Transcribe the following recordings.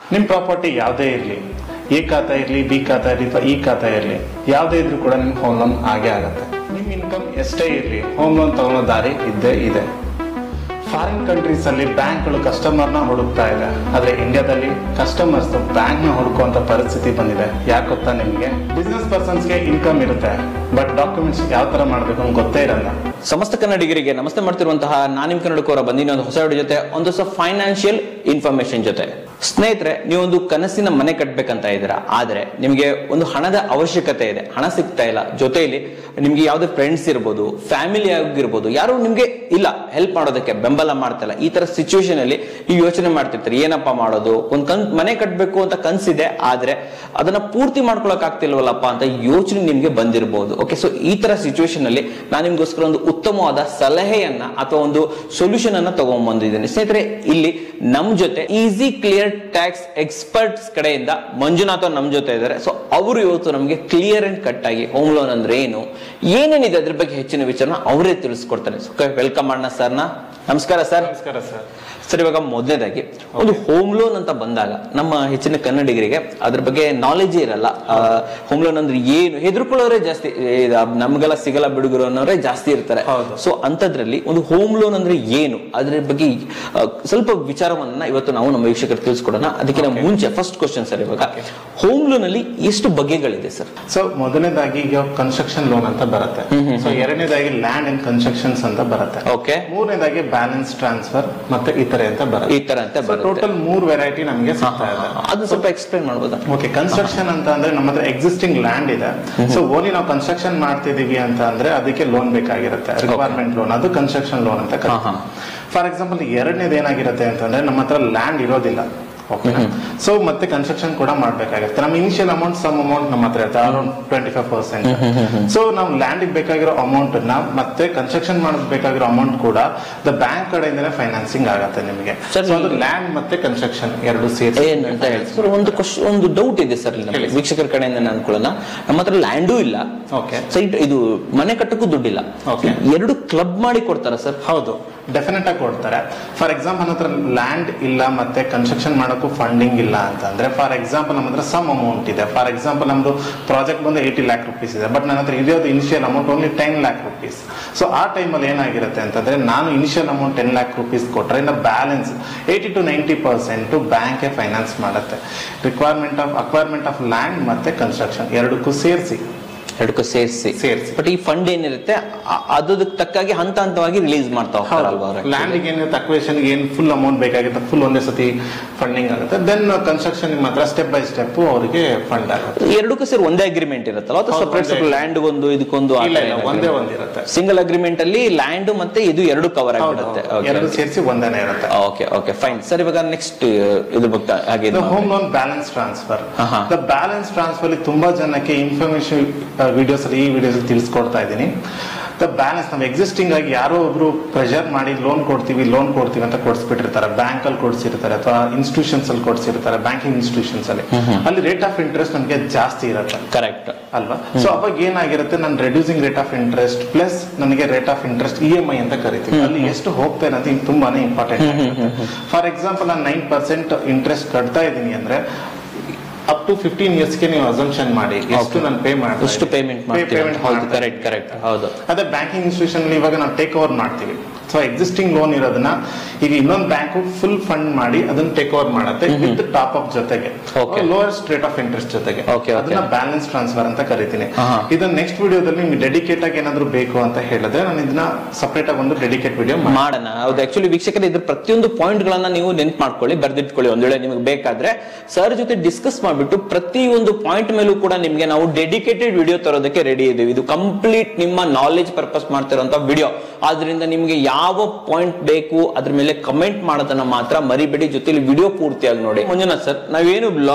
ನಿಮ್ಮ ಪ್ರಾಪರ್ಟಿ ಯಾವುದೇ ಇರಲಿ ಎ ಖಾತಾ ಇರಲಿ ಬಿ ಖಾತಾ ಇರಲಿ ಅಥವಾ ಇ ಖಾತಾ ಇರಲಿ ಯಾವುದೇ ಇದ್ರೂ ಕೂಡ ನಿಮ್ಗೆ ಹೋಮ್ ಲೋನ್ ಆಗೇ ಆಗುತ್ತೆ ನಿಮ್ಮ ಇನ್ಕಮ್ ಎಷ್ಟೇ ಇರಲಿ ಹೋಮ್ ಲೋನ್ ತಗೊಳ್ಳೋ ದಾರಿ ಇದ್ದೇ ಇದೆ ಫಾರಿನ್ ಕಂಟ್ರೀಸ್ ಅಲ್ಲಿ ಬ್ಯಾಂಕ್ಗಳು ಕಸ್ಟಮರ್ನ ಹುಡುಕ್ತಾ ಇದೆ ಆದ್ರೆ ಇಂಡಿಯಾದಲ್ಲಿ ಕಸ್ಟಮರ್ಸ್ ಬ್ಯಾಂಕ್ ನ ಹುಡುಕುವಂತ ಪರಿಸ್ಥಿತಿ ಬಂದಿದೆ ಯಾಕೆ ಗೊತ್ತಾ ನಿಮಗೆ ಬಿಸ್ನೆಸ್ ಪರ್ಸನ್ಸ್ಗೆ ಇನ್ಕಮ್ ಇರುತ್ತೆ ಬಟ್ ಡಾಕ್ಯುಮೆಂಟ್ಸ್ ಯಾವ ತರ ಮಾಡ್ಬೇಕು ಅಂತ ಗೊತ್ತೇ ಇರಲ್ಲ ಸಮಸ್ತ ಕನ್ನಡಿಗರಿಗೆ ನಮಸ್ತೆ ಮಾಡ್ತಿರುವಂತಹ ನಾನು ನಿಮ್ಮ ಕನ್ನಡಕವರ ಬಂದಿನ ಒಂದು ಹೊಸ ವಿಡಿಯೋ ಜೊತೆ ಒಂದು ಹೊಸ ಫೈನಾನ್ಷಿಯಲ್ ಇನ್ಫಾರ್ಮೇಶನ್ ಜೊತೆ ಸ್ನೇಹಿತರೆ ನೀವೊಂದು ಕನಸಿನ ಮನೆ ಕಟ್ಬೇಕಂತ ಇದ್ದೀರಾ ಆದ್ರೆ ನಿಮಗೆ ಒಂದು ಹಣದ ಅವಶ್ಯಕತೆ ಇದೆ ಹಣ ಸಿಗ್ತಾ ಇಲ್ಲ ಜೊತೆಯಲ್ಲಿ ನಿಮ್ಗೆ ಯಾವುದೇ ಫ್ರೆಂಡ್ಸ್ ಇರ್ಬೋದು ಫ್ಯಾಮಿಲಿ ಆಗಿರ್ಬೋದು ಯಾರು ನಿಮ್ಗೆ ಇಲ್ಲ ಹೆಲ್ಪ್ ಮಾಡೋದಕ್ಕೆ ಬೆಂಬಲ ಮಾಡ್ತಿಲ್ಲ ಈ ತರ ಸಿಚುವೇಶನ್ ಅಲ್ಲಿ ನೀವು ಯೋಚನೆ ಮಾಡ್ತಿರ್ತೀರಿ ಏನಪ್ಪಾ ಮಾಡೋದು ಒಂದ್ ಕನ್ ಮನೆ ಕಟ್ಬೇಕು ಅಂತ ಕನ್ಸಿದೆ ಆದ್ರೆ ಅದನ್ನ ಪೂರ್ತಿ ಮಾಡ್ಕೊಳಕ್ ಆಗ್ತಿಲ್ವಲ್ಲಪ್ಪ ಅಂತ ಯೋಚನೆ ನಿಮ್ಗೆ ಬಂದಿರಬಹುದು ಓಕೆ ಸೊ ಈ ತರ ಸಿಚುವೇಶನ್ ಅಲ್ಲಿ ನಾನು ನಿಮ್ಗೋಸ್ಕರ ಒಂದು ಉತ್ತಮವಾದ ಸಲಹೆಯನ್ನ ಅಥವಾ ಒಂದು ಸೊಲ್ಯೂಷನ್ ಅನ್ನ ತಗೊಂಡ್ಬಂದಿದ್ದೀನಿ ಸ್ನೇಹಿತರೆ ಇಲ್ಲಿ ನಮ್ ಜೊತೆ ಈಸಿ ಕ್ಲಿಯರ್ ಟ್ಯಾಕ್ಸ್ ಎಕ್ಸ್ಪರ್ಟ್ಸ್ ಕಡೆಯಿಂದ ಮಂಜುನಾಥ್ ಅವ್ರು ನಮ್ ಜೊತೆ ಇದ್ದಾರೆ ಸೊ ಅವರು ಇವತ್ತು ನಮಗೆ ಕ್ಲಿಯರ್ ಅಂಡ್ ಕಟ್ ಆಗಿ ಹೋಮ್ ಲೋನ್ ಅಂದ್ರೆ ಏನು ಏನೇನಿದೆ ಅದ್ರ ಬಗ್ಗೆ ಹೆಚ್ಚಿನ ವಿಚಾರನ ಅವರೇ ತಿಳಿಸ್ಕೊಡ್ತಾರೆ ಸೊ ವೆಲ್ಕಮ್ ಮಾಡೋಣ ಸರ್ನ ನಮಸ್ಕಾರ ಸರ್ ನಮಸ್ಕಾರ ಸರ್ ಸರ್ ಇವಾಗ ಮೊದಲನೇದಾಗಿ ಒಂದು ಹೋಮ್ ಲೋನ್ ಅಂತ ಬಂದಾಗ ನಮ್ಮ ಹೆಚ್ಚಿನ ಕನ್ನಡಿಗರಿಗೆ ಅದ್ರ ಬಗ್ಗೆ ನಾಲೆಜ್ ಇರಲ್ಲ ಹೋಮ್ ಲೋನ್ ಅಂದ್ರೆ ಏನು ಹೆದರ್ಕೊಳ್ಳೋರೇ ಜಾಸ್ತಿ ಏ, ಇದು ನಮ್ಗೆಲ್ಲ ಸಿಗಲ್ಲ ಬಿಡುಗರು ಅನ್ನೋರೇ ಜಾಸ್ತಿ ಇರ್ತಾರೆ ಹೌದು. ಸೊ ಅಂತದ್ರಲ್ಲಿ ಒಂದು ಹೋಮ್ ಲೋನ್ ಅಂದ್ರೆ ಏನು ಅದ್ರ ಬಗ್ಗೆ ಆ, ಸ್ವಲ್ಪ ವಿಚಾರವನ್ನ ಇವತ್ತು ನಾವು ನಮ್ಮ ವೀಕ್ಷಕರು ತಿಳಿಸ್ಕೊಡೋಣ ಅದಕ್ಕೆ ನಾವು ಮುಂಚೆ ಫಸ್ಟ್ ಕ್ವಶನ್ ಸರ್ ಇವಾಗ ಹೋಮ್ ಲೋನ್ ಅಲ್ಲಿ ಎಷ್ಟು ಬಗೆಗಳಿದೆ ಸರ್ ಸೊ ಮೊದಲನೇದಾಗಿ ಈಗ ಕನ್ಸ್ಟ್ರಕ್ಷನ್ ಲೋನ್ ಅಂತ ಬರುತ್ತೆ ಸೊ ಎರಡನೇದಾಗಿ ಲ್ಯಾಂಡ್ ಅಂಡ್ ಕನ್ಸ್ಟ್ರಕ್ಷನ್ಸ್ ಅಂತ ಬರುತ್ತೆ ಓಕೆ ಮೂರನೇದಾಗಿ ಬ್ಯಾಲೆನ್ಸ್ ಟ್ರಾನ್ಸ್ಫರ್ ಮತ್ತೆ ಇತರೆ ಅಂತ ಈ ಬರುತ್ತೆ ತರ ಅಂತ ಬರುತ್ತೆ ಟೋಟಲ್ ಮೂರ್ ವೆರೈಟಿ ನಮಗೆ ಸಿಗ್ತಾ ಇದೆ ಅದು ಸ್ವಲ್ಪ ಎಕ್ಸ್ಪ್ಲೈನ್ ಮಾಡ್ಬೋದಾ ಓಕೆ ಕನ್ಸ್ಟ್ರಕ್ಷನ್ ಅಂತ ಅಂದ್ರೆ ನಮ್ಮ ಹತ್ರ ಎಕ್ಸಿಸ್ಟಿಂಗ್ ಲ್ಯಾಂಡ್ ಇದೆ ಸೊ ಓನ್ಲಿ ನಾವು ಕನ್ಸ್ಟ್ರಕ್ಷನ್ ಮಾಡ್ತಿದೀವಿ ಅಂತ ಅಂದ್ರೆ ಅದಕ್ಕೆ ಲೋನ್ ಬೇಕಾಗಿರುತ್ತೆ ರಿಕ್ವೈರ್ಮೆಂಟ್ ಲೋನ್ ಅದು ಕನ್ಸ್ಟ್ರಕ್ಷನ್ ಲೋನ್ ಅಂತ ಹಾ, ಹಾ. ಫಾರ್ ಎಕ್ಸಾಂಪಲ್ ಎರಡನೇದು ಏನಾಗಿರುತ್ತೆ ಅಂತಂದ್ರೆ ನಮ್ಮ ಹತ್ರ ಲ್ಯಾಂಡ್ ಇರೋದಿಲ್ಲ ಓಕೆ ಸೊ ಮತ್ತೆ ಕನ್ಸ್ಟ್ರಕ್ಷನ್ ಕೂಡ ಮಾಡ್ಬೇಕಾಗುತ್ತೆ ನಮ್ಮ ಇನಿಷಿಯಲ್ ಅಮೌಂಟ್ ಸಮ್ ಅಮೌಂಟ್ ನಮ್ಮ ಹತ್ರ ಇರುತ್ತೆ around twenty five percent so ನಾವು ಲ್ಯಾಂಡ್ ಬೇಕಾಗಿರೋ ಅಮೌಂಟ್ ನ ಮತ್ತೆ ಕನ್ಸ್ಟ್ರಕ್ಷನ್ ಮಾಡಬೇಕಾಗಿರೋ ಅಮೌಂಟ್ ಕೂಡ ದ ಬ್ಯಾಂಕ್ ಕಡೆಯಿಂದನೇ ಫೈನಾನ್ಸಿಂಗ್ ಆಗುತ್ತೆ ನಿಮಗೆ Sir, ಸೊ ಅದು ಲ್ಯಾಂಡ್ ಮತ್ತೆ ಕನ್ಸ್ಟ್ರಕ್ಷನ್ ಎರಡು ಸೇರಿ ಏನ್ ಅಂತ ಹೇಳಿ ಸರ್ ಒಂದು ಕ್ವಶನ್ ಒಂದು ಡೌಟ್ ಇದೆ ಸರ್ ಇಲ್ಲಿ ನಮ್ಗೆ ವೀಕ್ಷಕರ ಕಡೆಯಿಂದ ನಾನು ಅನ್ಕೊಳ್ಳೋಣ ನಮ್ಮ ಹತ್ರ ಲ್ಯಾಂಡೂ ಇಲ್ಲ ಓಕೆ ಸೈಟ್ ಇದು ಮನೆ ಕಟ್ಟಕ್ಕೂ ದುಡ್ಡಿಲ್ಲ Okay. ಎರಡು ಕ್ಲಬ್ ಮಾಡಿ ಕೊಡ್ತಾರ ಸರ್ ಹೌದು ಡೆಫಿನೆಟ್ ಆಗಿ ಕೊಡ್ತಾರೆ ಫಾರ್ ಎಕ್ಸಾಂಪಲ್ ನನ್ನ ಹತ್ರ ಲ್ಯಾಂಡ್ ಇಲ್ಲ ಮತ್ತೆ ಕನ್ಸ್ಟ್ರಕ್ಷನ್ ಮಾಡೋಕ್ಕೂ ಫಂಡಿಂಗ್ ಇಲ್ಲ ಅಂತಂದ್ರೆ ಫಾರ್ ಎಕ್ಸಾಂಪಲ್ ನಮ್ಮ ಹತ್ರ ಸಮ್ ಅಮೌಂಟ್ ಇದೆ ಫಾರ್ ಎಕ್ಸಾಂಪಲ್ ನಮ್ದು ಪ್ರಾಜೆಕ್ಟ್ ಬಂದು ಏಯ್ಟಿ ಲ್ಯಾಕ್ ರುಪೀಸ್ ಇದೆ ಬಟ್ ನನ್ನ ಹತ್ರ ಇರೋದು initial amount only ten lakh rupees so ಆ ಟೈಮಲ್ಲಿ ಏನಾಗಿರುತ್ತೆ ಅಂತಂದ್ರೆ ನಾನು initial amount ten lakh rupees ಕೊಟ್ಟರೆ ಇನ್ನು balance eighty to ninety percent ಬ್ಯಾಂಕೇ ಫೈನಾನ್ಸ್ ಮಾಡುತ್ತೆ requirement of acquirement of land ಮತ್ತೆ ಕನ್ಸ್ಟ್ರಕ್ಷನ್ ಎರಡಕ್ಕೂ ಸೇರಿಸಿ ಎರಡಕ್ಕೂ ಸೇರಿಸಿ ಸೇರ್ಸಿ. ಬಟ್ ಈ ಫಂಡ್ ಏನಿರುತ್ತೆ ಆ- ಅದಕ್ಕೆ ತಕ್ಕಾಗಿ ಹಂತ ಹಂತವಾಗಿ ರಿಲೀಸ್ ಮಾಡ್ತಾ ಹೋಗ್ತಾರಲ್ವಾ ಅವ್ರು ಲ್ಯಾಂಡ್ ಏನಿರುತ್ತೆ ಅಕ್ವೇಷನ್ ಏನ್ ಫುಲ್ ಅಮೌಂಟ್ ಬೇಕಾಗುತ್ತೆ ಫುಲ್ ಒಂದೇ ಸತಿ ಫಂಡಿಂಗ್ ಆಗುತ್ತೆ ದೆನ್ ಕನ್ಸ್ಟ್ರಕ್ಷನ್ ಮಾತ್ರ ಸ್ಟೆಪ್ ಬೈ ಸ್ಟೆಪ್ ಅವರಿಗೆ ಫಂಡ್ ಆಗುತ್ತೆ ಎರಡಕ್ಕೂ ಸೇರಿ ಒಂದೇ ಅಗ್ರಿಮೆಂಟ್ ಇರುತ್ತಲ್ಲ ಅಥವಾ ಹೌದು, ಸಪರೇಟ್ ಒಂದೇ. ಸಪರೇಟ್ ಲ್ಯಾಂಡ್ ಒಂದು ಇದಕ್ಕೊಂದು ಇಲ್ಲ ಇಲ್ಲ ಒಂದೇ ಒಂದಿರುತ್ತೆ ಸಿಂಗಲ್ ಅಗ್ರಿಮೆಂಟ್ ಅಲ್ಲಿ ಲ್ಯಾಂಡ್ ಮತ್ತೆ ಇದು ಎರಡು ಕವರ್ ಹೌದು, ಆಗಿಬಿಡುತ್ತೆ ಹೌದು. ಎರಡು ಸೇರಿಸಿ ಒಂದೇನೆ ಇರುತ್ತೆ ಓಕೆ ಓಕೆ ಫೈನ್ ಸರ್ ಇವಾಗ ನೆಕ್ಸ್ಟ್ ಇದ್ರ ಬಗ್ಗೆ ಹಾಗೆ ಇದು ಹೋಮ್ ಲೋನ್ ಬ್ಯಾಲೆನ್ಸ್ ಟ್ರಾನ್ಸ್ಫರ್ ಆಹಾ. ದ ಬ್ಯಾಲೆನ್ಸ್ ಟ್ರಾನ್ಸ್ಫರ್ ತುಂಬಾ ಜನಕ್ಕೆ ಇನ್ಫಾರ್ಮೇಶನ್ ವಿಡಿಯೋಸ್ ಅಲ್ಲಿ ಈ ವಿಡಿಯೋಸ್ ತಿಳಿಸ್ಕೊಡ್ತಾ ಇದ್ದೀನಿ ದ ಬ್ಯಾಲೆನ್ಸ್ ನಾವು ಎಕ್ಸಿಸ್ಟಿಂಗ್ ಆಗಿ ಯಾರೋ ಒಬ್ರು ಪ್ರೆಷರ್ ಮಾಡಿ ಲೋನ್ ಕೊಡ್ತೀವಿ ಲೋನ್ ಕೊಡ್ತೀವಿ ಅಂತ ಕೊಡ್ಸ್ಬಿಟ್ಟಿರ್ತಾರೆ ಬ್ಯಾಂಕ್ ಅಲ್ಲಿ ಕೊಡ್ಸಿರ್ತಾರೆ ಅಥವಾ ಇನ್ಸ್ಟಿಟ್ಯೂಷನ್ಸ್ ಅಲ್ಲಿ ಕೊಡ್ಸಿರ್ತಾರೆ ಬ್ಯಾಂಕಿಂಗ್ ಇನ್ಸ್ಟಿಟ್ಯೂಷನ್ಸ್ ಅಲ್ಲಿ ಅಲ್ಲಿ ರೇಟ್ ಆಫ್ ಇಂಟ್ರೆಸ್ಟ್ ನಮಗೆ ಜಾಸ್ತಿ ಇರುತ್ತೆ ಕರೆಕ್ಟ್ ಅಲ್ವಾ ಸೊ ಅವಾಗ ಏನಾಗಿರುತ್ತೆ ನಾನು reducing rate of interest plus ನನಗೆ rate of interest E M I ಅಂತ ಕರಿತೀವಿ ಅಲ್ಲಿ ಎಷ್ಟು ಹೋಗ್ತಾ ಇದೆ ಅಂತ ಇದು ತುಂಬಾನೇ ಇಂಪಾರ್ಟೆಂಟ್ ಫಾರ್ ಎಕ್ಸಾಂಪಲ್ ನಾನು ನೈನ್ ಪರ್ಸೆಂಟ್ ಇಂಟ್ರೆಸ್ಟ್ ಕಟ್ತಾ ಇದ್ದೀನಿ ಅಂದ್ರೆ ಅಪ್ ಟು ಫಿಫ್ಟೀನ್ ಇಯರ್ಸ್ಗೆ ನೀವು ಅಸಂಪ್ಷನ್ ಮಾಡಿ ಎಷ್ಟು ನಾನು ಪೇ ಮಾಡಿ ಎಷ್ಟು ಪೇಮೆಂಟ್ ಮಾಡ್ತೀವಿ ಹೌದು ಕರೆಕ್ಟ್ ಕರೆಕ್ಟ್ ಹೌದು ಅದೇ ಬ್ಯಾಂಕಿಂಗ್ ಇನ್ಸ್ಟಿಟ್ಯೂಷನ್ ಇವಾಗ ನಾವು ಟೇಕ್ ಓವರ್ ಮಾಡ್ತೀವಿ ಸೊ ಎಕ್ಸಿಸ್ಟಿಂಗ್ ಲೋನ್ ಇರೋದನ್ನ ಈಗ ಇನ್ನೊಂದು ಬ್ಯಾಂಕ್ ಫುಲ್ ಫಂಡ್ ಮಾಡಿ ಅದನ್ನ ಟೇಕ್ ಓವರ್ ಮಾಡುತ್ತೆ ವಿತ್ ಟಾಪ್ ಅಪ್ ಜೊತೆಗೆ Okay. Lowest rate of interest ಜೊತೆಗೆ Okay, okay. ಅದನ್ನ ಬ್ಯಾಲೆನ್ಸ್ ಟ್ರಾನ್ಸ್ಫರ್ ಅಂತ ಕರಿತೀನಿ ಆಹಾ. ಇದನ್ನ ನೆಕ್ಸ್ಟ್ ವಿಡಿಯೋದಲ್ಲಿ ನಿಮ್ಗೆ ಡೆಡಿಕೇಟ್ ಆಗಿ ಏನಾದ್ರು ಬೇಕು ಅಂತ ಹೇಳಿದ್ರೆ ನಾನು ಇದನ್ನ ಸಪರೇಟ್ ಆಗಿ ಒಂದು ಡೆಡಿಕೇಟ್ ವಿಡಿಯೋ ಮಾಡೋಣ ಹೌದು ಆಕ್ಚುಲಿ ವೀಕ್ಷಕರು ಇದ್ರ ಪ್ರತಿಯೊಂದು ಪಾಯಿಂಟ್ ಗಳನ್ನ ನೀವು ನೆನ್ಪು ಮಾಡ್ಕೊಳ್ಳಿ ಬರ್ದಿಟ್ಕೊಳ್ಳಿ ಒಂದ್ ವೇಳೆ ನಿಮಗೆ ಬೇಕಾದ್ರೆ ಸರ್ ಜೊತೆ ಡಿಸ್ಕಸ್ ಮಾಡ್ಬಿಟ್ಟು ಪ್ರತಿ ಒಂದು ಪಾಯಿಂಟ್ ಮೇಲೂ ಕೂಡ ನಿಮ್ಗೆ ನಾವು ಡೆಡಿಕೇಟೆಡ್ ವಿಡಿಯೋ ತರೋದಕ್ಕೆ ರೆಡಿ ಇದೀವಿ ಇದು ಕಂಪ್ಲೀಟ್ ನಿಮ್ಮ ನಾಲೆಜ್ ಪರ್ಪಸ್ ಮಾಡ್ತಿರೋಂತ ವಿಡಿಯೋ ಆದ್ರಿಂದ ನಿಮ್ಗೆ ಯಾವ ಪಾಯಿಂಟ್ ಬೇಕು ಅದ್ರ ಮೇಲೆ ಕಮೆಂಟ್ ಮಾಡೋದನ್ನ ಮಾತ್ರ ಮರಿಬೇಡಿ ಜೊತೆಲಿ ವಿಡಿಯೋ ಪೂರ್ತಿಯಾಗಿ ನೋಡಿ ಮಂಜುನಾಥ್ ಸರ್ ನಾವೇನು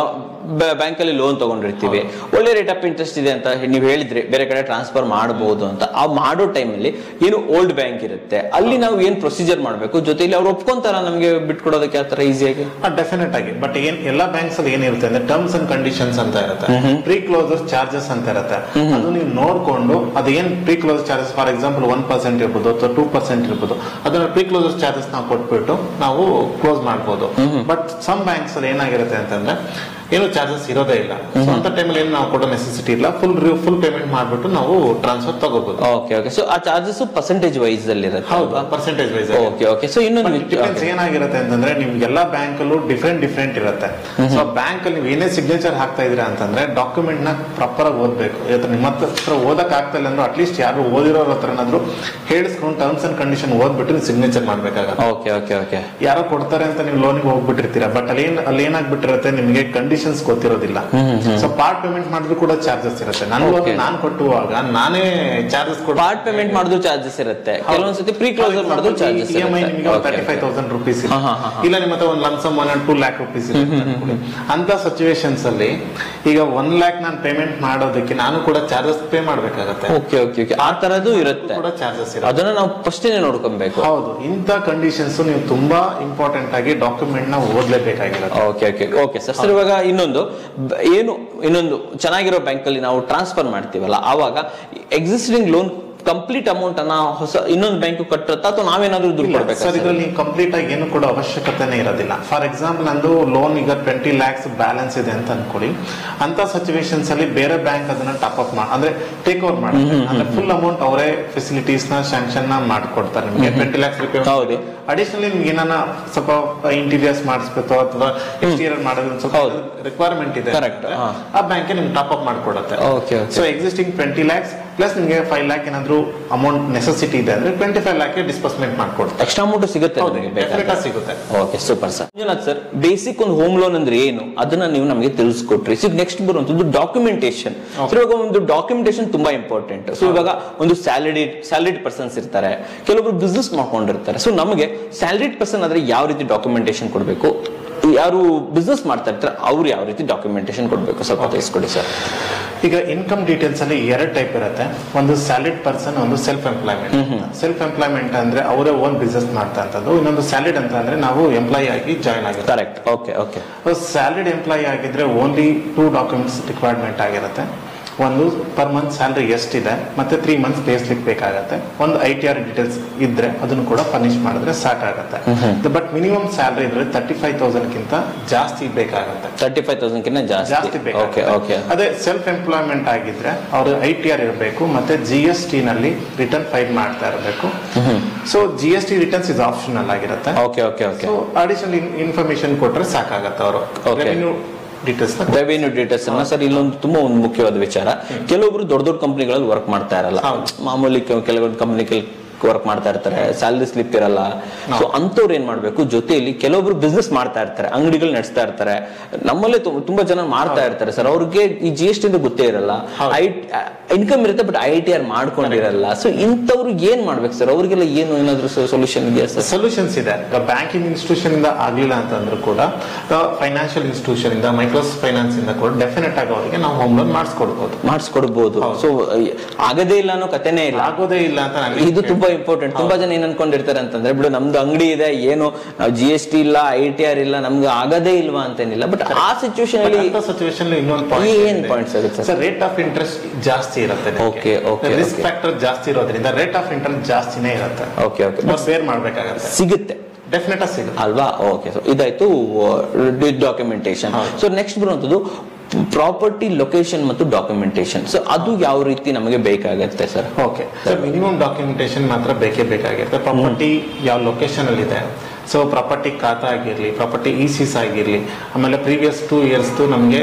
ಬ್ಯಾಂಕ್ ಅಲ್ಲಿ ಲೋನ್ ತಗೊಂಡಿರ್ತೀವಿ ಒಳ್ಳೆ ರೇಟ್ ಆಫ್ ಇಂಟ್ರೆಸ್ಟ್ ಇದೆ ಅಂತ ನೀವು ಹೇಳಿದ್ರಿ ಬೇರೆ ಕಡೆ ಟ್ರಾನ್ಸ್ಫರ್ ಮಾಡಬಹುದು ಅಂತ ಆ ಮಾಡೋ ಟೈಮಲ್ಲಿ ಏನು ಓಲ್ಡ್ ಬ್ಯಾಂಕ್ ಇರುತ್ತೆ ಅಲ್ಲಿ ನಾವು ಏನ್ ಪ್ರೊಸೀಜರ್ ಮಾಡಬೇಕು ಜೊತೆಲಿ ಅವ್ರು ಒಪ್ಕೊಂತಾರ ನಮಗೆ ಬಿಟ್ಕೊಡೋದಕ್ಕೆ ಆ ತರ ಈಸಿಯಾಗಿ ಡೆಫಿನೆಟ್ ಆಗಿ ಬಟ್ ಏನ್ ಎಲ್ಲಾ ಬ್ಯಾಂಕ್ಸ್ ಅಲ್ಲಿ ಏನಿರುತ್ತೆ ಅಂದ್ರೆ ಟರ್ಮ್ಸ್ ಅಂಡ್ ಕಂಡೀಷನ್ಸ್ ಅಂತ ಇರುತ್ತೆ ಪ್ರೀ ಕ್ಲೋಸರ್ ಚಾರ್ಜಸ್ ಅಂತ ಇರುತ್ತೆ ಅದು ನೀವು ನೋಡ್ಕೊಂಡು ಅದೇನ್ pre closure charges for example one percent ಇರ್ಬೋದು ಅಥವಾ ಟೂ ಪರ್ಸೆಂಟ್ ಇರ್ಬೋದು ಅದನ್ನ ಪ್ರೀ ಕ್ಲೋಸರ್ ಚಾರ್ಜಸ್ ನಾವು ಕೊಟ್ಬಿಟ್ಟು ನಾವು ಕ್ಲೋಸ್ ಮಾಡ್ಬೋದು ಬಟ್ ಸಮ್ ಬ್ಯಾಂಕ್ಸ್ ಅಲ್ಲಿ ಏನಾಗಿರುತ್ತೆ ಅಂತಂದ್ರೆ ಏನು ಚಾರ್ಜಸ್ ಇರೋದೇ ಇಲ್ಲ So ಅಂತ ಟೈಮಲ್ಲಿ ಏನು ನಾವು ಕೊಡೋ ನೆಸೆಸಿಟಿ ಇಲ್ಲ ಫುಲ್ ಫುಲ್ ಪೇಮೆಂಟ್ ಮಾಡ್ಬಿಟ್ಟು ನಾವು ಟ್ರಾನ್ಸ್ಫರ್ ತಗೋಬಹುದು ಓಕೆ ಓಕೆ ಸೊ ಆ ಚಾರ್ಜಸ್ ಪರ್ಸೆಂಟೇಜ್ ವೈಸ್ ಅಲ್ಲಿ ಇರುತ್ತೆ ಹೌದು percentage wise okay okay so ಇನ್ನೊಂದು ಡಿಫೆನ್ಸ್ ಏನಾಗಿರುತ್ತೆ ಅಂತಂದ್ರೆ ನಿಮ್ಗೆಲ್ಲ ಬ್ಯಾಂಕ್ ಅಲ್ಲೂ ಡಿಫ್ರೆಂಟ್ ಡಿಫ್ರೆಂಟ್ ಇರುತ್ತೆ ಸೊ ಬ್ಯಾಂಕ್ ಅಲ್ಲಿ ನೀವು ಏನೇ ಸಿಗ್ನೇಚರ್ ಹಾಕ್ತಾ ಇದೀರಾ ಅಂತಂದ್ರೆ ಡಾಕ್ಯುಮೆಂಟ್ ನ ಪ್ರಾಪರ್ ಆಗಿ ಓದ್ಬೇಕು ಇವತ್ತು ನಿಮ್ಮ ಹತ್ರ ಓದಕ್ ಆಗ್ತಾ ಇಲ್ಲ ಅಂದ್ರೆ ಅಟ್ಲೀಸ್ಟ್ ಯಾರು ಓದಿರೋರ ಹತ್ರನಾದ್ರೂ ಹೇಳಿಸ್ಕೊಂಡು ಟರ್ಮ್ಸ್ ಅಂಡ್ ಕಂಡೀಷನ್ ಓದ್ಬಿಟ್ಟು ನೀವು ಸಿಗ್ನೇಚರ್ ಮಾಡ್ಬೇಕಾಗತ್ತೆ ಓಕೆ ಓಕೆ ಓಕೆ ಯಾರೋ ಕೊಡ್ತಾರೆ ಅಂತ ನೀವು ಲೋನಿಗೆ ಹೋಗ್ಬಿಟ್ಟಿರ್ತೀರಾ ಬಟ್ ಅಲ್ಲಿ ಏನ್ ಅಲ್ಲಿ ಏನಾಗ್ಬಿಟ್ಟಿರುತ್ತೆ ನಿಮಗೆ ಕಂಡೀಷನ್ಸ್ ಗೊತ್ತಿರೋದಿಲ್ಲ ಸೊ ಪಾರ್ಟ್ ಪೇಮೆಂಟ್ ಮಾಡಿದ್ರು ಕೂಡ ಚಾರ್ಜಸ್ ಇರುತ್ತೆ ನಾನು Okay. ನಾನು ಕೊಟ್ಟುವಾಗ ನಾನೇ ಚಾರ್ಜಸ್ ಕೊಟ್ಟು ಪಾರ್ಟ್ ಪೇಮೆಂಟ್ ಮಾಡಿದ್ರು ಚಾರ್ಜಸ್ ಇರುತ್ತೆ ಕೆಲವೊಂದ್ಸತಿ ಪ್ರೀ ಕ್ಲೋಸರ್ ಮಾಡಿದ್ರು ಚಾರ್ಜಸ್ ಇ ಎಂ ಐ ನಿಮಗೆ ತರ್ಟಿ ಫೈವ್ ತೌಸಂಡ್ ರುಪೀಸ್ ಹಾ, ಹಾ, ಹಾ, ಇಲ್ಲ ನಿಮ್ಮ ಹತ್ರ ಒಂದು lump sum one two lakh rupees ಇದೆ ಅಂತ ಅನ್ಕೊಳ್ಳಿ. ಅಂತ ಸಿಚುವೇಶನ್ಸ್ ಅಲ್ಲಿ ಈಗ ಒನ್ ಲ್ಯಾಕ್ ನಾನು ಪೇಮೆಂಟ್ ಮಾಡೋದಕ್ಕೆ ನಾನು ಕೂಡ ಚಾರ್ಜಸ್ ಪೇ ಮಾಡ್ಬೇಕಾಗತ್ತೆ ಓಕೆ ಓಕೆ ಓಕೆ ಆ ತರದ್ದು ಇರುತ್ತೆ ಕೂಡ ಚಾರ್ಜಸ್ ಇರುತ್ತೆ ಅದನ್ನ ನಾವು ಫಸ್ಟೇ ನೋಡ್ಕೊಬೇಕು ಹೌದು ಇಂಥ ಕಂಡೀಷನ್ಸ್ ನೀವು ತುಂಬಾ ಇಂಪಾರ್ಟೆಂಟ್ ಆಗಿ ಡಾಕ್ಯುಮೆಂಟ್ ನ ಓದ್ಲೇಬೇಕಾಗಿರುತ್ತೆ okay okay okay sir sir ಇವಾಗ ಇನ್ನೊಂದು ಬ- ಏನು ಇನ್ನೊಂದು ಚೆನ್ನಾಗಿರೋ ಬ್ಯಾಂಕ್ ಅಲ್ಲಿ ನಾವು ಟ್ರಾನ್ಸ್ಫರ್ ಮಾಡ್ತೀವಲ್ಲ ಆವಾಗ ಎಕ್ಸಿಸ್ಟಿಂಗ್ ಲೋನ್ ಕಂಪ್ಲೀಟ್ ಅಮೌಂಟ್ ಅನ್ನ ಹೊಸ ಇನ್ನೊಂದು ಬ್ಯಾಂಕ್ ಕಟ್ಟುತ್ತಾ ಅಥವಾ ನಾವೇನಾದ್ರೂ ದುಡ್ಡು ಕೊಡ್ಬೇಕಾ ಸರ್ ಸರ್ ಇದ್ರಲ್ಲಿ ಕಂಪ್ಲೀಟ್ ಆಗಿ ಏನು ಕೂಡ ಅವಶ್ಯಕತೆನೇ ಇರೋದಿಲ್ಲ ಫಾರ್ ಎಕ್ಸಾಂಪಲ್ ನಂದು ಲೋನ್ ಈಗ ಟ್ವೆಂಟಿ ಲ್ಯಾಕ್ಸ್ ಬ್ಯಾಲೆನ್ಸ್ ಇದೆ ಅಂತ ಅನ್ಕೊಳ್ಳಿ ಅಂತ ಸಿಚುವೇಶನ್ಸ್ ಅಲ್ಲಿ ಬೇರೆ ಬ್ಯಾಂಕ್ ಅದನ್ನ ಟಾಪ್ ಅಪ್ ಮಾಡಿ ಅಂದ್ರೆ ಟೇಕ್ ಓವರ್ ಮಾಡುತ್ತೆ ಅಂದ್ರೆ ಫುಲ್ ಅಮೌಂಟ್ ಅವರೇ ಫೆಸಿಲಿಟೀಸ್ ನ ಶಾಂಕ್ಷನ್ ನ ಮಾಡ್ಕೊಡ್ತಾರೆ ನಿಮಗೆ ಟ್ವೆಂಟಿ ಲ್ಯಾಕ್ಸ್ ಹೌದು. ಅಡಿಷನಲಿ ನಿಮ್ಗೆ ಏನಾನ ಸ್ವಲ್ಪ ಇಂಟೀರಿಯರ್ಸ್ ಮಾಡಿಸ್ಬೇಕು ಅಥವಾ ಎಕ್ಸ್ಟೀರಿಯರ್ ಮಾಡೋದು ಒಂದ್ ಸ್ವಲ್ಪ ಹೌದು. ರಿಕ್ವೈರ್ಮೆಂಟ್ ಇದೆ Correct, ಅಂತಂದ್ರೆ ಹಾ. ಆ ಬ್ಯಾಂಕ್ ನಿಮ್ಗೆ ಟಾಪ್ ಅಪ್ ಮಾಡ್ಕೊಡುತ್ತೆ okay okay so existing twenty lakhs plus ನಿಮಗೆ ಫೈವ್ ಲ್ಯಾಕ್ ಏನಾದ್ರು ಅಮೌಂಟ್ ನೆಸೆಸಿಟಿ ಇದೆ ಅಂದ್ರೆ ಟ್ವೆಂಟಿ ಫೈವ್ ಲ್ಯಾಕ್ ಡಿಸ್ಬರ್ಸ್ಮೆಂಟ್ ಮಾಡ್ಕೊಡ್ತಾರೆ ಎಕ್ಸ್ಟ್ರಾ ಅಮೌಂಟ್ ಸಿಗುತ್ತೆ ಹೌದು, ನಮಗೆ definite ಬೇಕಾದ್ರೆ ಆಗಿ ಸಿಗುತ್ತೆ okay super sir Manjunath sir basic ಒಂದು ಹೋಮ್ ಲೋನ್ ಅಂದ್ರೆ ಏನು ಅದನ್ನ ನೀವು ನಮಗೆ ತಿಳಿಸ್ಕೊಟ್ರಿ ಸೊ ನೆಕ್ಸ್ಟ್ ಬರುವಂತದ್ದು ಡಾಕ್ಯುಮೆಂಟೇಶನ್ ಸೊ ಇವಾಗ ಒಂದು ಡಾಕ್ಯುಮೆಂಟೇಶನ್ ತುಂಬಾ ಇಂಪಾರ್ಟೆಂಟ್ ಸೊ ಇವಾಗ ಒಂದು ಸ್ಯಾಲರಿ ಸ್ಯಾಲರಿಡ್ ಪರ್ಸನ್ಸ್ ಇರ್ತಾರೆ ಕೆಲವೊಬ್ರು ಬಿಸ್ನೆಸ್ ಮಾಡ್ಕೊಂಡಿರ್ತಾರೆ ಸೊ ನಮಗೆ ಸ್ಯಾಲರಿಡ್ ಪರ್ಸನ್ ಆದ್ರೆ ಯಾವ ರೀತಿ ಡಾಕ್ಯುಮೆಂಟೇಶನ್ ಕೊಡಬೇಕು ಯಾರು ಬಿಸ್ನೆಸ್ ಮಾಡ್ತಾ ಇರ್ತಾರೆ ಅವ್ರು ಯಾವ ರೀತಿ ಡಾಕ್ಯುಮೆಂಟೇಶನ್ ಕೊಡಬೇಕು ಸ್ವಲ್ಪ ತಿಳಿಸ್ಕೊಡಿ ಸರ್ ಈಗ ಇನ್ಕಮ್ ಡೀಟೇಲ್ಸ್ ಅಲ್ಲಿ ಎರಡು ಟೈಪ್ ಇರುತ್ತೆ ಒಂದು ಸ್ಯಾಲಿಡ್ ಪರ್ಸನ್ ಒಂದು ಸೆಲ್ಫ್ ಎಂಪ್ಲಾಯ್ಮೆಂಟ್ ಸೆಲ್ಫ್ ಎಂಪ್ಲಾಯ್ಮೆಂಟ್ ಅಂದ್ರೆ ಅವರೇ ಓನ್ ಬಿಸ್ನೆಸ್ ಮಾಡ್ತಾ ಅಂತದ್ದು ಇನ್ನೊಂದು ಸ್ಯಾಲಿಡ್ ಅಂತ ಅಂದ್ರೆ ನಾವು ಎಂಪ್ಲಾಯಿ ಆಗಿ ಜಾಯ್ನ್ ಆಗಿರ್ತಾರೆ correct okay okay salaried employee ಆಗಿದ್ರೆ ಓನ್ಲಿ ಟೂ ಡಾಕ್ಯುಮೆಂಟ್ಸ್ ರಿಕ್ವೈರ್ಮೆಂಟ್ ಆಗಿರುತ್ತೆ ಒಂದು ಪರ್ ಮಂತ್ ಸ್ಯಾಲರಿ ಎಷ್ಟಿದೆ ಮತ್ತೆ ತ್ರೀ ಮಂತ್ಸ್ ಪೇ ಸ್ಲಿಪ್ ಬೇಕಾಗತ್ತೆ ಒಂದು ಐ ಟಿ ಆರ್ ಡೀಟೇಲ್ಸ್ ಇದ್ರೆ ಅದನ್ನು ಕೂಡ ಫರ್ನಿಶ್ ಮಾಡಿದ್ರೆ ಸಾಕಾಗತ್ತೆ ಬಟ್ ಮಿನಿಮಮ್ ಸ್ಯಾಲರಿ ಇದ್ರೆ ತರ್ಟಿ ಫೈವ್ ತೌಸಂಡ್ ಗಿಂತ ಜಾಸ್ತಿ ಬೇಕಾಗತ್ತೆ ತರ್ಟಿ ಫೈವ್ ತೌಸಂಡ್ ಕಿಂತ ಜಾಸ್ತಿ ಜಾಸ್ತಿ ಓಕೆ ಬೇಕಾಗುತ್ತೆ ಓಕೆ ಅದೇ ಸೆಲ್ಫ್ ಎಂಪ್ಲಾಯ್ಮೆಂಟ್ ಆಗಿದ್ರೆ ಅವರು ಐ ಟಿ ಆರ್ ಇರಬೇಕು ಮತ್ತೆ ಜಿ ಎಸ್ ಟಿ ನಲ್ಲಿ ರಿಟರ್ನ್ ಫೈಲ್ ಮಾಡ್ತಾ ಇರಬೇಕು so G S T returns ಇದು ಆಪ್ಷನಲ್ ಆಗಿರುತ್ತೆ okay okay okay so additional information ಕೊಟ್ರೆ ಸಾಕಾಗತ್ತೆ ಅವರು Okay. Revenue details revenue details ಅನ್ನ ಸರ್ ಇಲ್ಲೊಂದು ತುಂಬಾ ಒಂದು ಮುಖ್ಯವಾದ ವಿಚಾರ ಕೆಲವೊಬ್ರು ದೊಡ್ಡ ದೊಡ್ಡ ಕಂಪನಿಗಳಲ್ಲಿ ವರ್ಕ್ ಮಾಡ್ತಾ ಇರಲ್ಲ ಹೌದು. ಮಾಮೂಲಿ ಕೆ- ಕೆಲವೊಂದು ಕಂಪನಿ ವರ್ಕ್ ಮಾಡ್ತಾ ಇರ್ತಾರೆ ಸ್ಯಾಲರಿ ಸ್ಲಿಪ್ ಇರಲ್ಲ ಸೊ ಅಂತವ್ರು ಏನ್ ಮಾಡ್ಬೇಕು ಜೊತೆಯಲ್ಲಿ ಕೆಲವೊಬ್ರು ಬಿಸ್ನೆಸ್ ಮಾಡ್ತಾ ಇರ್ತಾರೆ ಅಂಗಡಿಗಳು ನಡೆಸ್ತಾ ಇರ್ತಾರೆ ನಮ್ಮಲ್ಲೇ ತು- ತುಂಬಾ ಜನ ಮಾಡ್ತಾ ಇರ್ತಾರೆ ಸರ್ ಅವ್ರಿಗೆ ಈ ಜಿ ಎಸ್ ಟಿ ಗೊತ್ತೇ ಇರಲ್ಲ ಐ ಇನ್ಕಮ್ ಇರುತ್ತೆ ಬಟ್ ಐ ಟಿ ಆರ್ ಮಾಡ್ಕೊಂಡಿರಲ್ಲ ಸೊ ಇಂಥವ್ರು ಏನ್ ಮಾಡ್ಬೇಕು ಸರ್ ಅವ್ರಿಗೆಲ್ಲ ಏನು ಏನಾದ್ರು ಸೊಲ್ಯೂಷನ್ ಇದೆಯಾ ಸರ್ ಸೊಲ್ಯೂಷನ್ಸ್ ಇದೆ ಬ್ಯಾಂಕಿಂಗ್ ಇನ್ಸ್ಟಿಟ್ಯೂಷನ್ ಇಂದ ಆಗ್ಲಿಲ್ಲ ಅಂತಂದ್ರೂ ಕೂಡ ಫೈನಾನ್ಷಿಯಲ್ ಇನ್ಸ್ಟಿಟ್ಯೂಷನ್ ಇಂದ ಮೈಕ್ರೋಸ್ ಫೈನಾನ್ಸ್ ಇಂದ ಕೂಡ ಡೆಫಿನೆಟ್ ಆಗಿ ಅವರಿಗೆ ನಾವು ಹೋಮ್ ಲೋನ್ ಮಾಡಿಸ್ಕೊಡ್ಬೋದು ಮಾಡಿಸ್ಕೊಡ್ಬೋದು ಸೊ ಆಗದೇ ಇಲ್ಲ ಅನ್ನೋ ಕಥೆನೇ ಇಲ್ಲ ಆಗೋದೇ ಇಲ್ಲ ಅಂತ ನನಗೆ ಇದು ತುಂಬಾ ಇಂಪಾರ್ಟೆಂಟ್ ತುಂಬಾ ಜನ ಏನ್ ಅನ್ಕೊಂಡಿರ್ತಾರೆ ಅಂತಂದ್ರೆ ಬಿಡು ನಮ್ದು ಅಂಗಡಿ ಇದೆ ಏನು ಜಿ ಎಸ್ ಟಿ ಇಲ್ಲ ಐ ಟಿ ಆರ್ ಇಲ್ಲ ನಮ್ಗೆ ಆಗದೇ ಇಲ್ವಾ ಅಂತೇನಿಲ್ಲ ಬಟ್ ಆ ಸಿಚುವೇಶನ್ ಅಲ್ಲಿ ಸಿಚುವೇಶನ್ ಇನ್ನೊಂದು ಏನ್ points ಆಗುತ್ತೆ ಸರ್ ರೇಟ್ ಆಫ್ ಇಂಟ್ರೆಸ್ಟ್ ಜಾಸ್ತಿ ಇರುತ್ತೆ Okay, okay, risk okay. Factor ಜಾಸ್ತಿ ಇರೋದ್ರಿಂದ ರೇಟ್ ಆಫ್ ಇಂಟ್ರೆಸ್ಟ್ ಜಾಸ್ತಿನೇ ಇರುತ್ತೆ ಓಕೆ ಓಕೆ ಬೇರ್ ಮಾಡ್ಬೇಕಾಗತ್ತೆ ಸಿಗುತ್ತೆ ಡೆಫಿನೆಟ್ ಆಗಿ ಸಿಗುತ್ತೆ ಅಲ್ವಾ ಓಕೆ ಸೊ ಇದಾಯ್ತು ಡಾಕ್ಯುಮೆಂಟೇಶನ್ ಹೌದು. ಸೊ ನೆಕ್ಸ್ಟ್ ಬರುವಂತದ್ದು ಪ್ರಾಪರ್ಟಿ ಲೊಕೇಶನ್ ಮತ್ತು ಡಾಕ್ಯುಮೆಂಟೇಶನ್ ಸೊ ಅದು ಯಾವ ರೀತಿ ನಮಗೆ ಬೇಕಾಗತ್ತೆ sir okay so minimum documentation ಮಾತ್ರ ಬೇಕೇ ಬೇಕಾಗಿರುತ್ತೆ ಪ್ರಾಪರ್ಟಿ ಯಾವ ಲೊಕೇಶನ್ ಅಲ್ಲಿ ಇದೆ ಸೊ ಪ್ರಾಪರ್ಟಿ ಖಾತಾ ಆಗಿರ್ಲಿ ಪ್ರಾಪರ್ಟಿ ಇ ಸಿಸ್ ಆಗಿರ್ಲಿ ಆಮೇಲೆ ಪ್ರೀವಿಯಸ್ ಟೂ ಇಯರ್ಸ್ ನಮಗೆ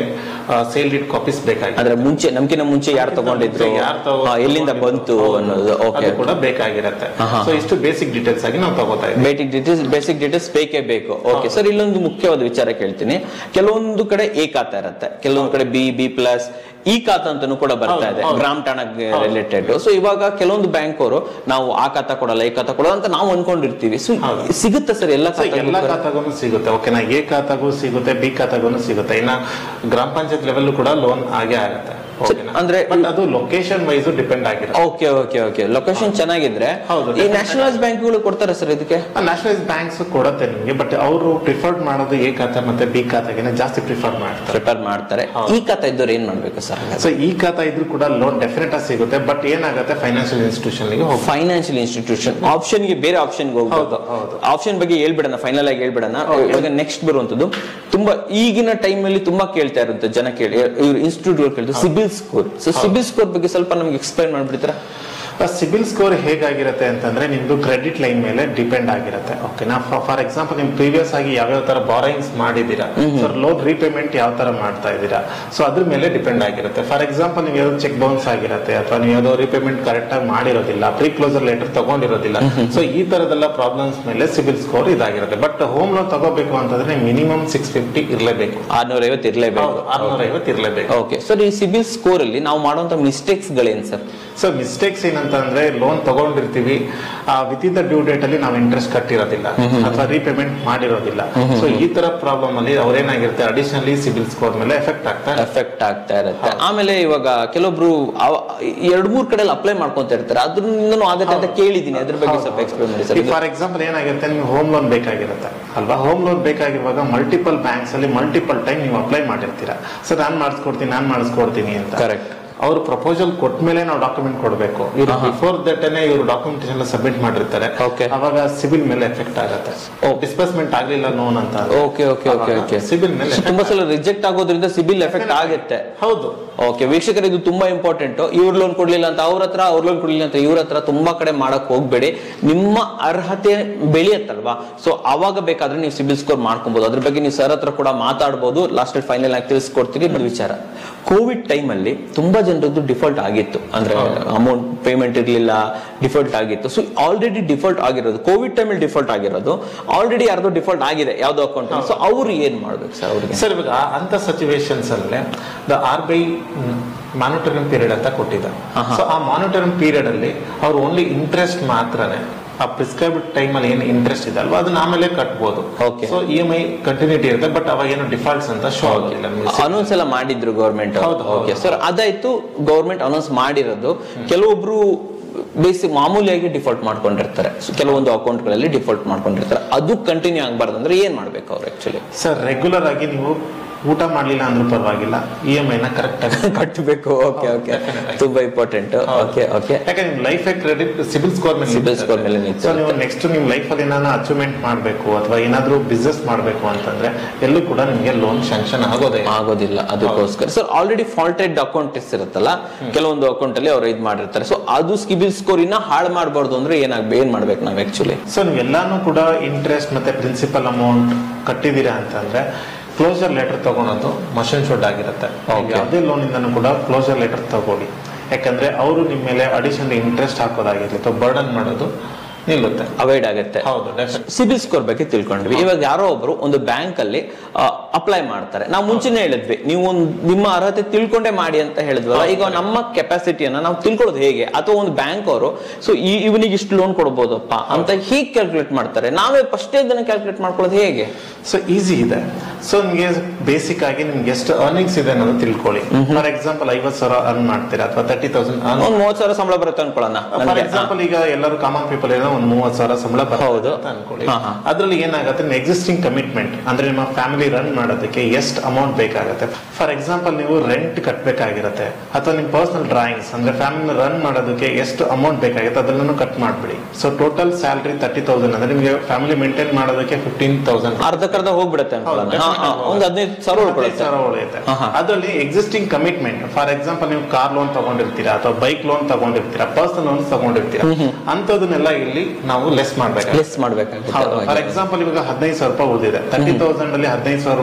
ಸೇಲ್ ಡೀಡ್ ಕಾಪೀಸ್ ಬೇಕಾಗಿದೆ ಅಂದ್ರೆ ಮುಂಚೆ ನಮ್ಕಿನ ಮುಂಚೆ ಯಾರು ತಗೊಂಡಿದ್ರು ಯಾರ್ ತಗೊ- ಹಾ, ಎಲ್ಲಿಂದ ಬಂತು ಹೌದು. ಅನ್ನೋದು ಓಕೆ ಅದು ಕೂಡ ಬೇಕಾಗಿರತ್ತೆ ಆಹಾ. ಸೊ ಇಷ್ಟು ಬೇಸಿಕ್ ಡೀಟೇಲ್ಸ್ ಆಗಿ ನಾವು ತಗೋತಾ ಇದ್ದೀವಿ ಬೇಸಿಕ್ ಡೀಟೇಲ್ಸ್ ಬೇಸಿಕ್ ಡೀಟೇಲ್ಸ್ ಬೇಕೇ ಬೇಕು ಓಕೆ ಸರ್ ಇಲ್ಲೊಂದು ಮುಖ್ಯವಾದ ವಿಚಾರ ಕೇಳ್ತೀನಿ ಕೆಲವೊಂದು ಕಡೆ ಎ ಖಾತಾ ಇರುತ್ತೆ ಕೆಲವೊಂದು ಕಡೆ ಬಿ ಬಿ ಪ್ಲಸ್ ಈ ಖಾತಾ ಅಂತಾನು ಕೂಡ ಬರ್ತಾ ಹೌದು, ಇದೆ ಹೌದು. ಗ್ರಾಮ್ ಠಾಣ ರಿಲೇಟೆಡ್ ಸೊ ಇವಾಗ ಕೆಲವೊಂದು ಬ್ಯಾಂಕ್ ಅವರು ನಾವು ಆ ಖಾತಾ ಕೊಡಲ್ಲ ಈ ಖಾತಾ ಕೊಡಲ್ಲ ಅಂತ ನಾವು ಅನ್ಕೊಂಡಿರ್ತೀವಿ ಸೊ ಹೌದು. ಸಿಗುತ್ತೆ ಸರ್ ಎಲ್ಲ ಸೊ ಎಲ್ಲ ಖಾತಾ ಖಾತಾಗೂ ಸಿಗುತ್ತೆ ಓಕೆನಾ ಎ ಖಾತಾಗೂ ಸಿಗುತ್ತೆ ಬಿ ಖಾತಾಗೂ ಸಿಗುತ್ತೆ ಇನ್ನ ಗ್ರಾಮ ಪಂಚಾಯತ್ ಲೆವೆಲ್ ಕೂಡ ಲೋನ್ ಆಗೇ ಆಗುತ್ತೆ ಓಕೆನಾ ಅಂದ್ರೆ- ಬಟ್ ಅದು ಲೊಕೇಶನ್ ವೈಸ್ ಡಿಪೆಂಡ್ ಆಗಿರುತ್ತೆ ಓಕೆ ಓಕೆ ಓಕೆ ಲೊಕೇಶನ್ ಚೆನ್ನಾಗಿದ್ರೆ ಹೌದು, ಈ ನ್ಯಾಷನಲೈಸ್ ಬ್ಯಾಂಕ್ಗಳು ಕೊಡ್ತಾರೆ ಸರ್ ಇದಕ್ಕೆ ನ್ಯಾಷನಲೈಸ್ ಬ್ಯಾಂಕ್ಸ್ ಕೊಡುತ್ತೆ ನಿಮಗೆ ಬಟ್ ಅವರು ಪ್ರಿಫರ್ಡ್ ಮಾಡೋದು ಎ ಖಾತಾ ಮತ್ತೆ ಬಿ ಖಾತಾಗೆ ಜಾಸ್ತಿ ಪ್ರಿಫರ್ ಮಾಡ್ತಾರೆ ಪ್ರಿಪೇರ್ ಮಾಡ್ತಾರೆ ಹೌದು. ಈ ಖಾತಾ ಇದ್ದವ್ರು ಏನ್ ಮಾಡ್ಬೇಕು ಸರ್ ಸೊ ಈ ಖಾತಾ ಇದ್ರೂ ಕೂಡ ಲೋನ್ ಡೆಫಿನೆಟ್ ಆಗಿ ಸಿಗುತ್ತೆ ಬಟ್ ಏನಾಗುತ್ತೆ ಫೈನಾನ್ಷಿಯಲ್ ಇನ್ಸ್ಟಿಟ್ಯೂಷನ್ ಗೆ ಹೋಗ್ಬೇಕು ಫೈನಾನ್ಷಿಯಲ್ ಇನ್ಸ್ಟಿಟ್ಯೂಷನ್ ಆಪ್ಷನ್ ಗೆ ಬೇರೆ ಆಪ್ಷನ್ ಹೋಗ್ಬೋದು ಹೌದು, ಹೌದು. ಆಪ್ಷನ್ ಬಗ್ಗೆ ಹೇಳ್ಬಿಡೋಣ ಫೈನಲ್ ಆಗಿ ಹೇಳ್ಬಿಡೋಣ ಇವಾಗ ನೆಕ್ಸ್ಟ್ ಬರುವಂತದ್ದು ತುಂಬಾ ಈಗಿನ ಟೈಮ್ ಅಲ್ಲಿ ತುಂಬಾ ಕೇಳ್ತಾ ಇರುತ್ತೆ ಜನ ಕೇಳಿ ಇವ್ರು ಇನ್ಸ್ಟಿಟ್ಯೂಟ್ ಕೇಳ್ತಾರೆ CIBIL score so CIBIL score ಬಗ್ಗೆ ಸ್ವಲ್ಪ ನಮ್ಗೆ ಎಕ್ಸ್ಪ್ಲೈನ್ ಮಾಡ್ಬಿಡ್ತೀರಾ ಸಿಬಿಲ್ ಸ್ಕೋರ್ ಹೇಗಾಗಿರುತ್ತೆ ಅಂತಂದ್ರೆ ನಿಮ್ದು ಕ್ರೆಡಿಟ್ ಲೈನ್ ಮೇಲೆ ಡಿಪೆಂಡ್ ಆಗಿರುತ್ತೆ ಓಕೆನಾ ಫಾರ್ ಎಕ್ಸಾಂಪಲ್ ನಿಮ್ ಪ್ರೀವಿಯಸ್ ಆಗಿ ಯಾವ್ಯಾವ ತರ ಬಾರೋಯಿಂಗ್ಸ್ ಮಾಡಿದೀರಾ ಸರ್ ಲೋನ್ ರೀಪೇಮೆಂಟ್ ಯಾವ ತರ ಮಾಡ್ತಾ ಇದ್ದೀರಾ ಸೊ ಅದ್ರ ಮೇಲೆ ಡಿಪೆಂಡ್ ಆಗಿರುತ್ತೆ ಫಾರ್ ಎಕ್ಸಾಂಪಲ್ ನೀವು ಯಾವ್ದು ಚೆಕ್ ಬೌನ್ಸ್ ಆಗಿರುತ್ತೆ ಅಥವಾ ನೀವು ಯಾವ್ದೋ ರೀಪೇಮೆಂಟ್ ಕರೆಕ್ಟ್ ಆಗಿ ಮಾಡಿರೋದಿಲ್ಲ ಪ್ರೀ ಕ್ಲೋಸರ್ ಲೆಟರ್ ತಗೊಂಡಿರೋದಿಲ್ಲ ಸೊ ಈ ತರದೆಲ್ಲ ಪ್ರಾಬ್ಲಮ್ಸ್ ಮೇಲೆ ಸಿಬಿಲ್ ಸ್ಕೋರ್ ಇದಾಗಿರುತ್ತೆ ಬಟ್ ಹೋಮ್ ಲೋನ್ ತಗೋಬೇಕು ಅಂತಂದ್ರೆ ಮಿನಿಮಮ್ ಸಿಕ್ಸ್ ಫಿಫ್ಟಿ ಇರಲೇಬೇಕು ಆರ್ನೂರ ಐವತ್ತು ಇರ್ಲೇಬೇಕು ಆರ್ನೂರ ಐವತ್ತು ಇರಲೇಬೇಕು ಓಕೆ ಸರ್ ಈ ಸಿಬಿಲ್ ಸ್ಕೋರ್ ಅಲ್ಲಿ ನಾವು ಮಾಡುವಂತ ಮಿಸ್ಟೇಕ್ಸ್ ಗಳೇನ್ ಸರ್ ಸೊ ಮಿಸ್ಟೇಕ್ಸ್ ಏನಂತ ಅಂದ್ರೆ ಲೋನ್ ತಗೊಂಡಿರ್ತೀವಿ within the due date ಅಲ್ಲಿ ನಾವು ಇಂಟ್ರೆಸ್ಟ್ ಕಟ್ಟಿರೋದಿಲ್ಲ ಅಥವಾ ರೀಪೇಮೆಂಟ್ ಮಾಡಿರೋದಿಲ್ಲ ಸೊ ಈ ತರ ಪ್ರಾಬ್ಲಮ್ ಅಲ್ಲಿ ಅವ್ರೇನಾಗಿರುತ್ತೆ ಅಡಿಷನಲಿ ಸಿಬಿಲ್ ಸ್ಕೋರ್ ಮೇಲೆ ಎಫೆಕ್ಟ್ ಆಗ್ತಾ ಇರುತ್ತೆ. ಎಫೆಕ್ಟ್ ಆಗ್ತಾ ಇರುತ್ತೆ ಆಮೇಲೆ ಇವಾಗ ಕೆಲವೊಬ್ರು ಅವ- ಎರಡ್ ಮೂರ್ ಕಡೆ ಅಪ್ಲೈ ಮಾಡ್ಕೊಂತ ಇರ್ತಾರೆ ಅದ್ರಿಂದನೂ ಆಗತ್ತೆ ಅಂತ ಕೇಳಿದೀನಿ ಅದ್ರ ಬಗ್ಗೆ ಸ್ವಲ್ಪ ಎಕ್ಸ್ಪ್ಲೇನ್ ಮಾಡಿ ಸರ್ ಈಗ ಫಾರ್ ಎಕ್ಸಾಂಪಲ್ ಏನಾಗಿರುತ್ತೆ ನಿಮ್ಗೆ ಹೋಮ್ ಲೋನ್ ಬೇಕಾಗಿರುತ್ತೆ ಅಲ್ವಾ ಹೋಮ್ ಲೋನ್ ಬೇಕಾಗಿರುವಾಗ ಮಲ್ಟಿಪಲ್ ಬ್ಯಾಂಕ್ಸ್ ಅಲ್ಲಿ ಮಲ್ಟಿಪಲ್ ಟೈಮ್ ನೀವು ಅಪ್ಲೈ ಮಾಡಿರ್ತೀರಾ ಸರ್ ನಾನ್ ಮಾಡಿಸ್ಕೊಡ್ತೀನಿ ನಾನ್ ಮಾಡಿಸ್ಕೊಡ್ತೀನಿ ಅಂತ ಕರೆಕ್ಟ್ ಅವ್ರು ಪ್ರಪೋಸಲ್ ಕೊಟ್ಟ ಮೇಲೆ ನಾವು ಡಾಕ್ಯುಮೆಂಟ್ ಕೊಡಬೇಕು ಇವ್ರು ಬಿಫೋರ್ ದಟ್ನೇ ಇವರು ಡಾಕ್ಯುಮೆಂಟೇಶನ್ ಸಬ್ಮಿಟ್ ಮಾಡಿರ್ತಾರೆ Okay. ಅವಾಗ ಸಿಬಿಲ್ ಮೇಲೆ ಎಫೆಕ್ಟ್ ಆಗುತ್ತೆ Oh. ಡಿಸ್ಬರ್ಸ್ಮೆಂಟ್ ಆಗ್ಲಿಲ್ಲ ಲೋನ್ ಅಂತ okay okay okay okay CIBIL ಮೇಲೆ ತುಂಬಾ ಸಲ ರಿಜೆಕ್ಟ್ ಆಗೋದ್ರಿಂದ ಸಿಬಿಲ್ ಎಫೆಕ್ಟ್ ಆಗುತ್ತೆ ಹೌದು ಓಕೆ ವೀಕ್ಷಕರು ಇದು ತುಂಬಾ ಇಂಪಾರ್ಟೆಂಟ್ ಇವ್ರ ಲೋನ್ ಕೊಡ್ಲಿಲ್ಲ ಅಂತ ಅವ್ರ ಹತ್ರ ಅವ್ರ ಲೋನ್ ಕೊಡ್ಲಿಲ್ಲ ಅಂತ ಇವ್ರ ಹತ್ರ ತುಂಬಾ ಕಡೆ ಮಾಡಕ್ ಹೋಗ್ಬೇಡಿ ನಿಮ್ಮ ಅರ್ಹತೆ ಬೆಳೆಯತ್ತಲ್ವಾ ಸೊ ಅವಾಗ ಬೇಕಾದ್ರೆ ನೀವು ಸಿಬಿಲ್ ಸ್ಕೋರ್ ಮಾಡ್ಕೊಬಹುದು ಅದ್ರ ಬಗ್ಗೆ ನೀವು ಸರ್ ಹತ್ರ ಕೂಡ ಮಾತಾಡ್ಬೋದು ಲಾಸ್ಟ್ ಫೈನಲ್ ಆಗಿ ತಿಳಿಸ್ಕೊಡ್ತೀರಿ ಇದು ವಿಚಾರ ಕೋವಿಡ್ ಟೈಮ್ ಅಲ್ಲಿ ತುಂಬಾ ಜನರದ್ದು ಡಿಫಾಲ್ಟ್ ಆಗಿತ್ತು ಅಂದ್ರೆ ಅಮೌಂಟ್ ಪೇಮೆಂಟ್ ಇರ್ಲಿಲ್ಲ ಡಿಫಾಲ್ಟ್ ಆಗಿತ್ತು ಸೊ ಆಲ್ರೆಡಿ ಡಿಫಾಲ್ಟ್ ಆಗಿರೋದು ಕೋವಿಡ್ ಟೈಮ್ ಅಲ್ಲಿ ಡಿಫಾಲ್ಟ್ ಆಗಿರೋದು ಆಲ್ರೆಡಿ ಯಾರ್ದೋ ಡಿಫಾಲ್ಟ್ ಆಗಿದೆ ಯಾವ್ದೋ ಅಕೌಂಟ್ ಸೊ ಅವ್ರು ಏನ್ ಮಾಡ್ಬೇಕು ಸರ್ ಅವ್ರಿಗೆ ಸರ್ ಇವಾಗ ಅಂತ ಸಿಚುವೇಶನ್ಸ್ ಅಲ್ಲೇ the R B monitoring period ಅಂತ ಕೊಟ್ಟಿದ್ದಾರೆ ಸೊ ಆ ಮಾನಿಟರಿಂಗ್ ಪೀರಿಯಡ್ ಅಲ್ಲಿ ಅವ್ರು ಓನ್ಲಿ ಇಂಟ್ರೆಸ್ಟ್ ಮಾತ್ರನೇ ಆ ಪ್ರಿಸ್ಕ್ರೈಬ್ಡ್ ಟೈಮ್ ಅಲ್ಲಿ ಏನು ಇಂಟ್ರೆಸ್ಟ್ ಇದೆ ಅಲ್ವಾ ಅದನ್ನ ಆಮೇಲೆ ಕಟ್ಬೋದು Okay. So E M I continuity ಇರುತ್ತೆ ಬಟ್ ಅವಾಗ ಏನು ಡಿಫಾಲ್ಟ್ಸ್ ಅಂತ ಶೋ ಆಗಿಲ್ಲ ನಿಮ್ಗೆ. ಅನೌನ್ಸ್ ಎಲ್ಲ ಮಾಡಿದ್ರು ಗೌರ್ಮೆಂಟ್ ಹೌದು, ಹೌದು, ಓಕೆ ಸರ್ ಅದಾಯ್ತು ಗೌರ್ಮೆಂಟ್ ಅನೌನ್ಸ್ ಮಾಡಿರೋದು ಕೆಲವೊಬ್ರು ಬೇಸಿಕ್ ಮಾಮೂಲಿಯಾಗಿ ಡಿಫಾಲ್ಟ್ ಮಾಡ್ಕೊಂಡಿರ್ತಾರೆ So, ಕೆಲವೊಂದು ಅಕೌಂಟ್ಗಳಲ್ಲಿ ಡಿಫಾಲ್ಟ್ ಮಾಡ್ಕೊಂಡಿರ್ತಾರೆ ಅದು ಕಂಟಿನ್ಯೂ ಆಗಬಾರ್ದು ಅಂದ್ರೆ ಏನ್ ಮಾಡ್ಬೇಕು ಅವ್ರು ಆಕ್ಚುಲಿ ಸರ್ ರೆಗ್ಯುಲರ್ ಆಗಿ ನೀವು ಊಟ ಮಾಡ್ಲಿಲ್ಲ ಅಂದ್ರೂ ಪರವಾಗಿಲ್ಲ ಇ ಎಂ ಐನ ಕರೆಕ್ಟ್ ಆಗಿ ಕಟ್ಟಬೇಕು ಓಕೆ ಓಕೆ definitely. ತುಂಬಾ ಇಂಪಾರ್ಟೆಂಟ್ ಓಕೆ ಓಕೆ ಯಾಕಂದ್ರೆ ನಿಮ್ ಲೈಫ್ ಕ್ರೆಡಿಟ್ ಸಿಬಿಲ್ ಸ್ಕೋರ್ ಮೇಲೆ Cibil score ಮೇಲೆ ನಿಂತಿರುತ್ತೆ. ಸೊ ನೀವು ನೆಕ್ಸ್ಟ್ ನಿಮ್ ಲೈಫ್ ಅಲ್ಲಿ ಏನಾದ್ರು ಅಚೀವ್ಮೆಂಟ್ ಮಾಡಬೇಕು ಅಥವಾ ಏನಾದ್ರೂ ಬಿಸ್ನೆಸ್ ಮಾಡಬೇಕು ಅಂತಂದ್ರೆ ಎಲ್ಲೂ ಕೂಡ ನಿಮ್ಗೆ ಲೋನ್ ಶಾಂಕ್ಷನ್ ಆಗೋದೇ ಇಲ್ಲ. ಆಗೋದಿಲ್ಲ ಅದಕ್ಕೋಸ್ಕರ ಸರ್ ಆಲ್ರೆಡಿ ಫಾಲ್ಟೆಡ್ ಅಕೌಂಟ್ ಇರುತ್ತಲ್ಲ ಕೆಲವೊಂದು ಅಕೌಂಟ್ ಅಲ್ಲಿ ಅವ್ರು ಇದು ಮಾಡಿರ್ತಾರೆ ಸೊ ಅದು ಸಿಬಿಲ್ ಸ್ಕೋರ್ ಇನ್ನ ಹಾಳು ಮಾಡಬಾರ್ದು ಅಂದ್ರೆ ಏನಾಗ್ ಏನ್ ಮಾಡ್ಬೇಕು ನಾವ್ ಆಕ್ಚುಲಿ ಸೊ ನೀವೆಲ್ಲಾನು ಕೂಡ ಇಂಟ್ರೆಸ್ಟ್ ಮತ್ತೆ ಪ್ರಿನ್ಸಿಪಲ್ ಅಮೌಂಟ್ ಕಟ್ಟಿದೀರಾ ಅಂತಂದ್ರೆ ಕ್ಲೋಸರ್ ಲೆಟರ್ ತಗೊಳೋದು ಮಷಿನ್ ಶುಡ್ ಆಗಿರುತ್ತೆ Okay. ಯಾವುದೇ ಲೋನ್ ಇಂದನೂ ಕೂಡ ಕ್ಲೋಸರ್ ಲೆಟರ್ ತಗೊಳ್ಳಿ ಯಾಕಂದ್ರೆ ಅವರು ನಿಮ್ಮ ಮೇಲೆ ಅಡಿಷನಲ್ ಇಂಟ್ರೆಸ್ಟ್ ಹಾಕೋದಾಗಿರ್ಲಿ ಅಥವಾ ಬರ್ಡನ್ ಮಾಡೋದು ನಿಲ್ಲುತ್ತೆ ಅವಾಯ್ಡ್ ಆಗುತ್ತೆ ಹೌದು definitely. ಸಿಬಿಲ್ ಸ್ಕೋರ್ ಬಗ್ಗೆ ತಿಳ್ಕೊಂಡ್ವಿ ಇವಾಗ ಯಾರೋ ಒಬ್ರು ಒಂದು ಬ್ಯಾಂಕ್ ಅಲ್ಲಿ ಅಪ್ಲೈ ಮಾಡ್ತಾರೆ ನಾವು ಮುಂಚೆನೆ ಹೇಳಿದ್ವಿ ನೀವು ಒಂದ್ ನಿಮ್ಮ ಅರ್ಹತೆ ತಿಳ್ಕೊಂಡೇ ಮಾಡಿ ಅಂತ ಹೇಳಿದ್ವಲ್ಲ ಈಗ ನಮ್ಮ ಕೆಪಾಸಿಟಿಯನ್ನ ನಾವು ತಿಳ್ಕೊಳ್ಳೋದು ಹೇಗೆ ಅಥವಾ ಒಂದು ಬ್ಯಾಂಕ್ ಅವರು ಸೊ ಇವನಿಗೆ ಇಷ್ಟು ಲೋನ್ ಕೊಡ್ಬೋದಪ್ಪ ಅಂತ ಹೇಗೆ ಕ್ಯಾಲ್ಕುಲೇಟ್ ಮಾಡ್ತಾರೆ ನಾವೇ ಫಸ್ಟ್ ಇದನ್ನ ಕ್ಯಾಲ್ಕುಲೇಟ್ ಮಾಡ್ಕೊಳ್ಳೋದು ಹೇಗೆ ಸೊ ಈಸಿ ಇದೆ ಸೊ ನಿಮ್ಗೆ ಬೇಸಿಕ್ ಆಗಿ ನಿಮ್ಗೆ ಎಷ್ಟು ಅರ್ನಿಂಗ್ಸ್ ಇದೆ ಅನ್ನೋದು ತಿಳ್ಕೊಳ್ಳಿ ಫಾರ್ ಎಕ್ಸಾಂಪಲ್ ಐವತ್ ಸಾವಿರ ಅರ್ನ್ ಮಾಡ್ತೀರಾ ಅಥವಾ ತರ್ಟಿ ತೌಸಂಡ್ ಒಂದ್ ಮೂವತ್ ಸಾವಿರ ಸಂಬಳ ಬರುತ್ತೆ ಅನ್ಕೊಳ್ಳೋಣ ಫಾರ್ ನನಗೆ ಎಕ್ಸಾಂಪಲ್ ಈಗ ಎಲ್ಲರೂ ಕಾಮನ್ ಪೀಪಲ್ ಏನೋ ಒಂದು ಮೂವತ್ ಸಾವಿರ ಸಂಬಳ ಹೌದು. ಬರುತ್ತೆ ಅಂತ ಅನ್ಕೊಳ್ಳಿ ಹಾ, ಹಾ. ಅದ್ರಲ್ಲಿ ಏನಾಗುತ್ತೆ ನಿಮ್ಮ ಎಕ್ಸಿಸ್ಟಿಂಗ್ ಕಮಿಟ್ಮೆಂಟ್ ಅಂದ್ರೆ ನಿಮ್ಮ ಫ್ಯಾಮಿಲಿ ರನ್ ಮಾಡೋದಕ್ಕೆ ಎಷ್ಟು ಅಮೌಂಟ್ ಬೇಕಾಗುತ್ತೆ ಫಾರ್ ಎಕ್ಸಾಂಪಲ್ ನೀವು ರೆಂಟ್ ಕಟ್ಟಬೇಕಾಗಿರುತ್ತೆ ಅಥವಾ ನಿಮ್ಮ ಪರ್ಸನಲ್ ಡ್ರಾಯಿಂಗ್ಸ್ ಅಂದ್ರೆ ಫ್ಯಾಮಿಲಿ ರನ್ ಮಾಡೋದಕ್ಕೆ ಎಷ್ಟು ಅಮೌಂಟ್ ಬೇಕಾಗುತ್ತೆ ಅದನ್ನು ಕಟ್ ಮಾಡ್ಬಿಡಿ so total salary thirty thousand ಅಂದ್ರೆ ನಿಮಗೆ ಫ್ಯಾಮಿಲಿ ಮೇಂಟೈನ್ ಮಾಡೋದಕ್ಕೆ ಫಿಫ್ಟೀನ್ ತೌಸಂಡ್ ಅರ್ಧಕ್ಕರ್ಧ ಹೋಗ್ಬಿಡುತ್ತೆ ಅನ್ಕೊಳ್ಳೋಣ ಹಾ, ಹಾ, ಒಂದ್ ಹದಿನೈದು ಸಾವಿರ ಉಳ್ಕೊಳ್ಳುತ್ತೆ ಉಳಿಯುತ್ತೆ ಹಾ, ಹಾ. ಅದರಲ್ಲಿ ಎಕ್ಸಿಸ್ಟಿಂಗ್ ಕಮಿಟ್ಮೆಂಟ್ ಫಾರ್ ಎಕ್ಸಾಂಪಲ್ ನೀವು ಕಾರ್ ಲೋನ್ ತಗೊಂಡಿರ್ತೀರಾ ಅಥವಾ ಬೈಕ್ ಲೋನ್ ತಗೊಂಡಿರ್ತೀರಾ ಪರ್ಸನಲ್ ಲೋನ್ಸ್ ತಗೊಂಡಿರ್ತೀರಾ ಅಂತದನ್ನೆಲ್ಲ ಇಲ್ಲಿ ನಾವು ಲೆಸ್ ಮಾಡ್ಬೇಕು ಲೆಸ್ ಮಾಡ್ಬೇಕಾಗುತ್ತೆ ಫಾರ್ ಎಕ್ಸಾಂಪಲ್ ಇವಾಗ ಹದಿನೈದು ಸಾವಿರ ರೂಪಾಯಿ ಉಳಿದಿದೆ ತರ್ಟಿ ತೌಸಂಡ್ ಅಲ್ಲಿ ಹದಿನೈದು ಸಾವಿರ ರೂಪಾಯಿ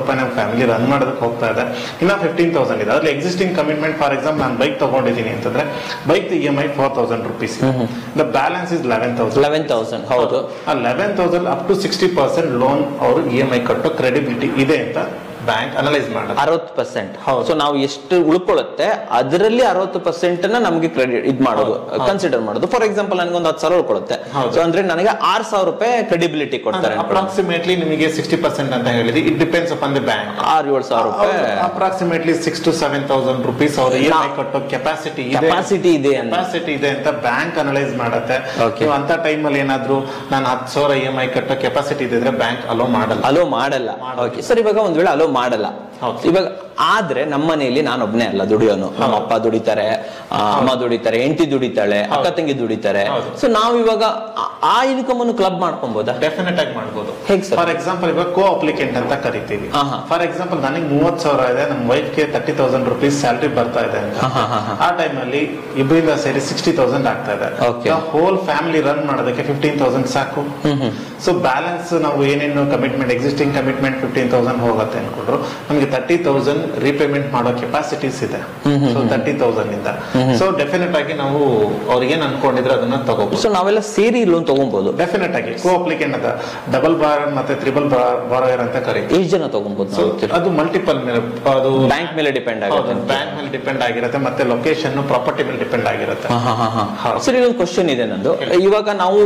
ರೂಪಾಯಿ ನಮ್ಮ ಫ್ಯಾಮಿಲಿ ರನ್ ಮಾಡೋದಕ್ಕೆ ಹೋಗ್ತಾ ಇದೆ ಇನ್ನ ಫಿಫ್ಟೀನ್ ತೌಸಂಡ್ ಇದೆ ಅದ್ರಲ್ಲಿ ಎಕ್ಸಿಸ್ಟಿಂಗ್ ಕಮಿಟ್ಮೆಂಟ್ ಫಾರ್ ಎಕ್ಸಾಂಪಲ್ ನಾನು ಬೈಕ್ ತಗೊಂಡಿದ್ದೀನಿ ಅಂತಂದ್ರೆ bike E M I four thousand rupees the balance is eleven thousand eleven thousand ಹೌದು ಆ eleven thousand up to sixty percent loan ಅವರು ಇ ಎಂ ಐ ಕಟ್ಟೋ credibility ಇದೆ ಅಂತ ಬ್ಯಾಂಕ್ ಅನಲೈಸ್ ಮಾಡೋದು ಅರವತ್ತು ಪರ್ಸೆಂಟ್ ಹೌದು. ಸೊ ನಾವು ಎಷ್ಟು ಉಳ್ಕೊಳ್ಳುತ್ತೆ ಅದರಲ್ಲಿ ಅರವತ್ತು ಪರ್ಸೆಂಟ್ ನ ನಮಗೆ ಕ್ರೆಡಿಟ್ ಇದ್ ಮಾಡೋದು ಕನ್ಸಿಡರ್ ಮಾಡೋದು ಫಾರ್ ಎಕ್ಸಾಂಪಲ್ ನನಗೊಂದು ಹತ್ತು ಸಾವಿರ ಉಳ್ಕೊಳ್ಳುತ್ತೆ ಹೌದು. ಸೊ ಅಂದ್ರೆ ನನಗೆ ಆರ್ ಸಾವಿರ ರೂಪಾಯಿ ಕ್ರೆಡಿಬಿಲಿಟಿ ಕೊಡ್ತಾರೆ ಅನ್ಕೊಳ್ಳಿ. ಅಪ್ರಾಕ್ಸಿಮೇಟ್ಲಿ ನಿಮಗೆ ಸಿಕ್ಸ್ಟಿ ಪರ್ಸೆಂಟ್ ಅಂತ ಹೇಳಿದ್ರೆ it depends upon the bank or ಏಳು ಸಾವಿರ ರೂಪಾಯಿ approximately six to seven thousand rupees ಅವ್ರು ಇ ಎಂ ಐ ಕಟ್ಟೋ ಕೆಪಾಸಿಟಿ ಇದೆ ಕೆಪಾಸಿಟಿ ಇದೆ ಅಂತ ಕೆಪಾಸಿಟಿ ಇದೆ ಅಂತ ಬ್ಯಾಂಕ್ ಅನಲೈಸ್ ಮಾಡುತ್ತೆ Okay. ನೀವು ಅಂತ ಟೈಮಲ್ಲಿ ಏನಾದ್ರು ನಾನು ಹತ್ತು ಸಾವಿರ ಇ ಎಂ ಐ ಕಟ್ಟೋ ಕೆಪಾಸಿಟಿ ಇದ್ರೆ ಬ್ಯಾಂಕ್ ಅಲೋ ಮಾಡಲ್ಲ ಅಲೋ ಮಾಡಲ್ಲ ಓಕೆ ಸರ್ ಇವಾಗ ಒಂದ್ ವೇಳೆ ಅಲೋ ಮಾಡಲ್ಲ ಹೌದು. ಇವಾಗ ಆದ್ರೆ ನಮ್ಮ ಮನೆಯಲ್ಲಿ ನಾನು ಒಬ್ನೇ ಅಲ್ಲ ದುಡಿಯೋನು ನಮ್ಮ ಅಪ್ಪ ದುಡಿತಾರೆ ಆ, ಅಮ್ಮ ದುಡಿತಾರೆ ಹೆಂಡತಿ ದುಡಿತಾಳೆ ಅಕ್ಕ ತಂಗಿ ದುಡಿತಾರೆ ಹೌದು. ಸೊ ನಾವು ಇವಾಗ ಆ- ಆ ಇನ್ಕಮ್ ಅನ್ನು ಕ್ಲಬ್ ಮಾಡ್ಕೊಬೋದಾ ಡೆಫಿನೆಟ್ ಆಗಿ ಮಾಡ್ಬೋದು ಹೇಗ್ sir? ಫಾರ್ ಎಕ್ಸಾಂಪಲ್ ಇವಾಗ ಕೋ ಅಪ್ಲಿಕೆಂಟ್ ಅಂತ ಕರಿತೀವಿ ಆಹಾ. ಫಾರ್ ಎಕ್ಸಾಂಪಲ್ ನನಗೆ ಮೂವತ್ ಸಾವಿರ ಇದೆ ನಮ್ಮ ವೈಫ್ಗೆ ತರ್ಟಿ ತೌಸಂಡ್ ರುಪೀಸ್ ಸ್ಯಾಲ್ರಿ ಬರ್ತಾ ಇದೆ ಅಂತ ಆಹಾ, ಆಹಾ. ಆ ಟೈಮ್ ಅಲ್ಲಿ ಇಬ್ಬರಿಂದ ಸೇರಿ ಸಿಕ್ಸ್ಟಿ ತೌಸಂಡ್ ಆಗ್ತಾ ಇದೆ Okay. ಹೋಲ್ ಫ್ಯಾಮಿಲಿ ರನ್ ಮಾಡೋದಕ್ಕೆ ಫಿಫ್ಟೀನ್ ತೌಸಂಡ್ ಸಾಕು ಸೊ ಬ್ಯಾಲೆನ್ಸ್ ನಾವು ಏನೇನು commitment existing commitment fifteen thousand ಹೋಗುತ್ತೆ ಅನ್ಕೊಂಡ್ರು ನಮಗೆ ತರ್ಟಿ ತೌಸಂಡ್ ರೀಪೇಮೆಂಟ್ ಮಾಡೋ ಕೆಪಾಸಿಟೀಸ್ ಇದೆ ಸೊ ತರ್ಟಿ ತೌಸಂಡ್ ಇಂದ ಸೊ ಡೆಫಿನೆಟ್ ಆಗಿ ನಾವು ಅವ್ರಿಗೇನ್ ಅನ್ಕೊಂಡಿದ್ರೆ ಅದನ್ನ ತಗೋಬಹುದು ಸೊ ನಾವೆಲ್ಲ ಸೇರಿ ಲೋನ್ ತಗೊಬಹುದು ಡೆಫಿನೆಟ್ ಆಗಿ ಕೋ ಅಪ್ಲಿಕೆಂಟ್ ಅಂತ ಡಬಲ್ ಬಾರ್ ಮತ್ತೆ ತ್ರಿಬಲ್ ಬಾರೋಯರ್ ಅಂತ ಕರೀತೀವಿ ಎಷ್ಟು ಜನ ತಗೊಬಹುದು ಸೊ ಅದು ಮಲ್ಟಿಪಲ್ ಮೇಲೆ ಅದು ಬ್ಯಾಂಕ್ ಮೇಲೆ ಡಿಪೆಂಡ್ ಆಗುತ್ತೆ ಬ್ಯಾಂಕ್ ಮೇಲೆ ಡಿಪೆಂಡ್ ಆಗಿರುತ್ತೆ ಮತ್ತೆ ಲೊಕೇಶನ್ ಪ್ರಾಪರ್ಟಿ ಮೇಲೆ ಡಿಪೆಂಡ್ ಆಗಿರುತ್ತೆ ಹೌದು. ಸರ್ ಇದೊಂದು ಕ್ವಶನ್ ಇದೆ ನಂದು ಇವಾಗ ನಾವು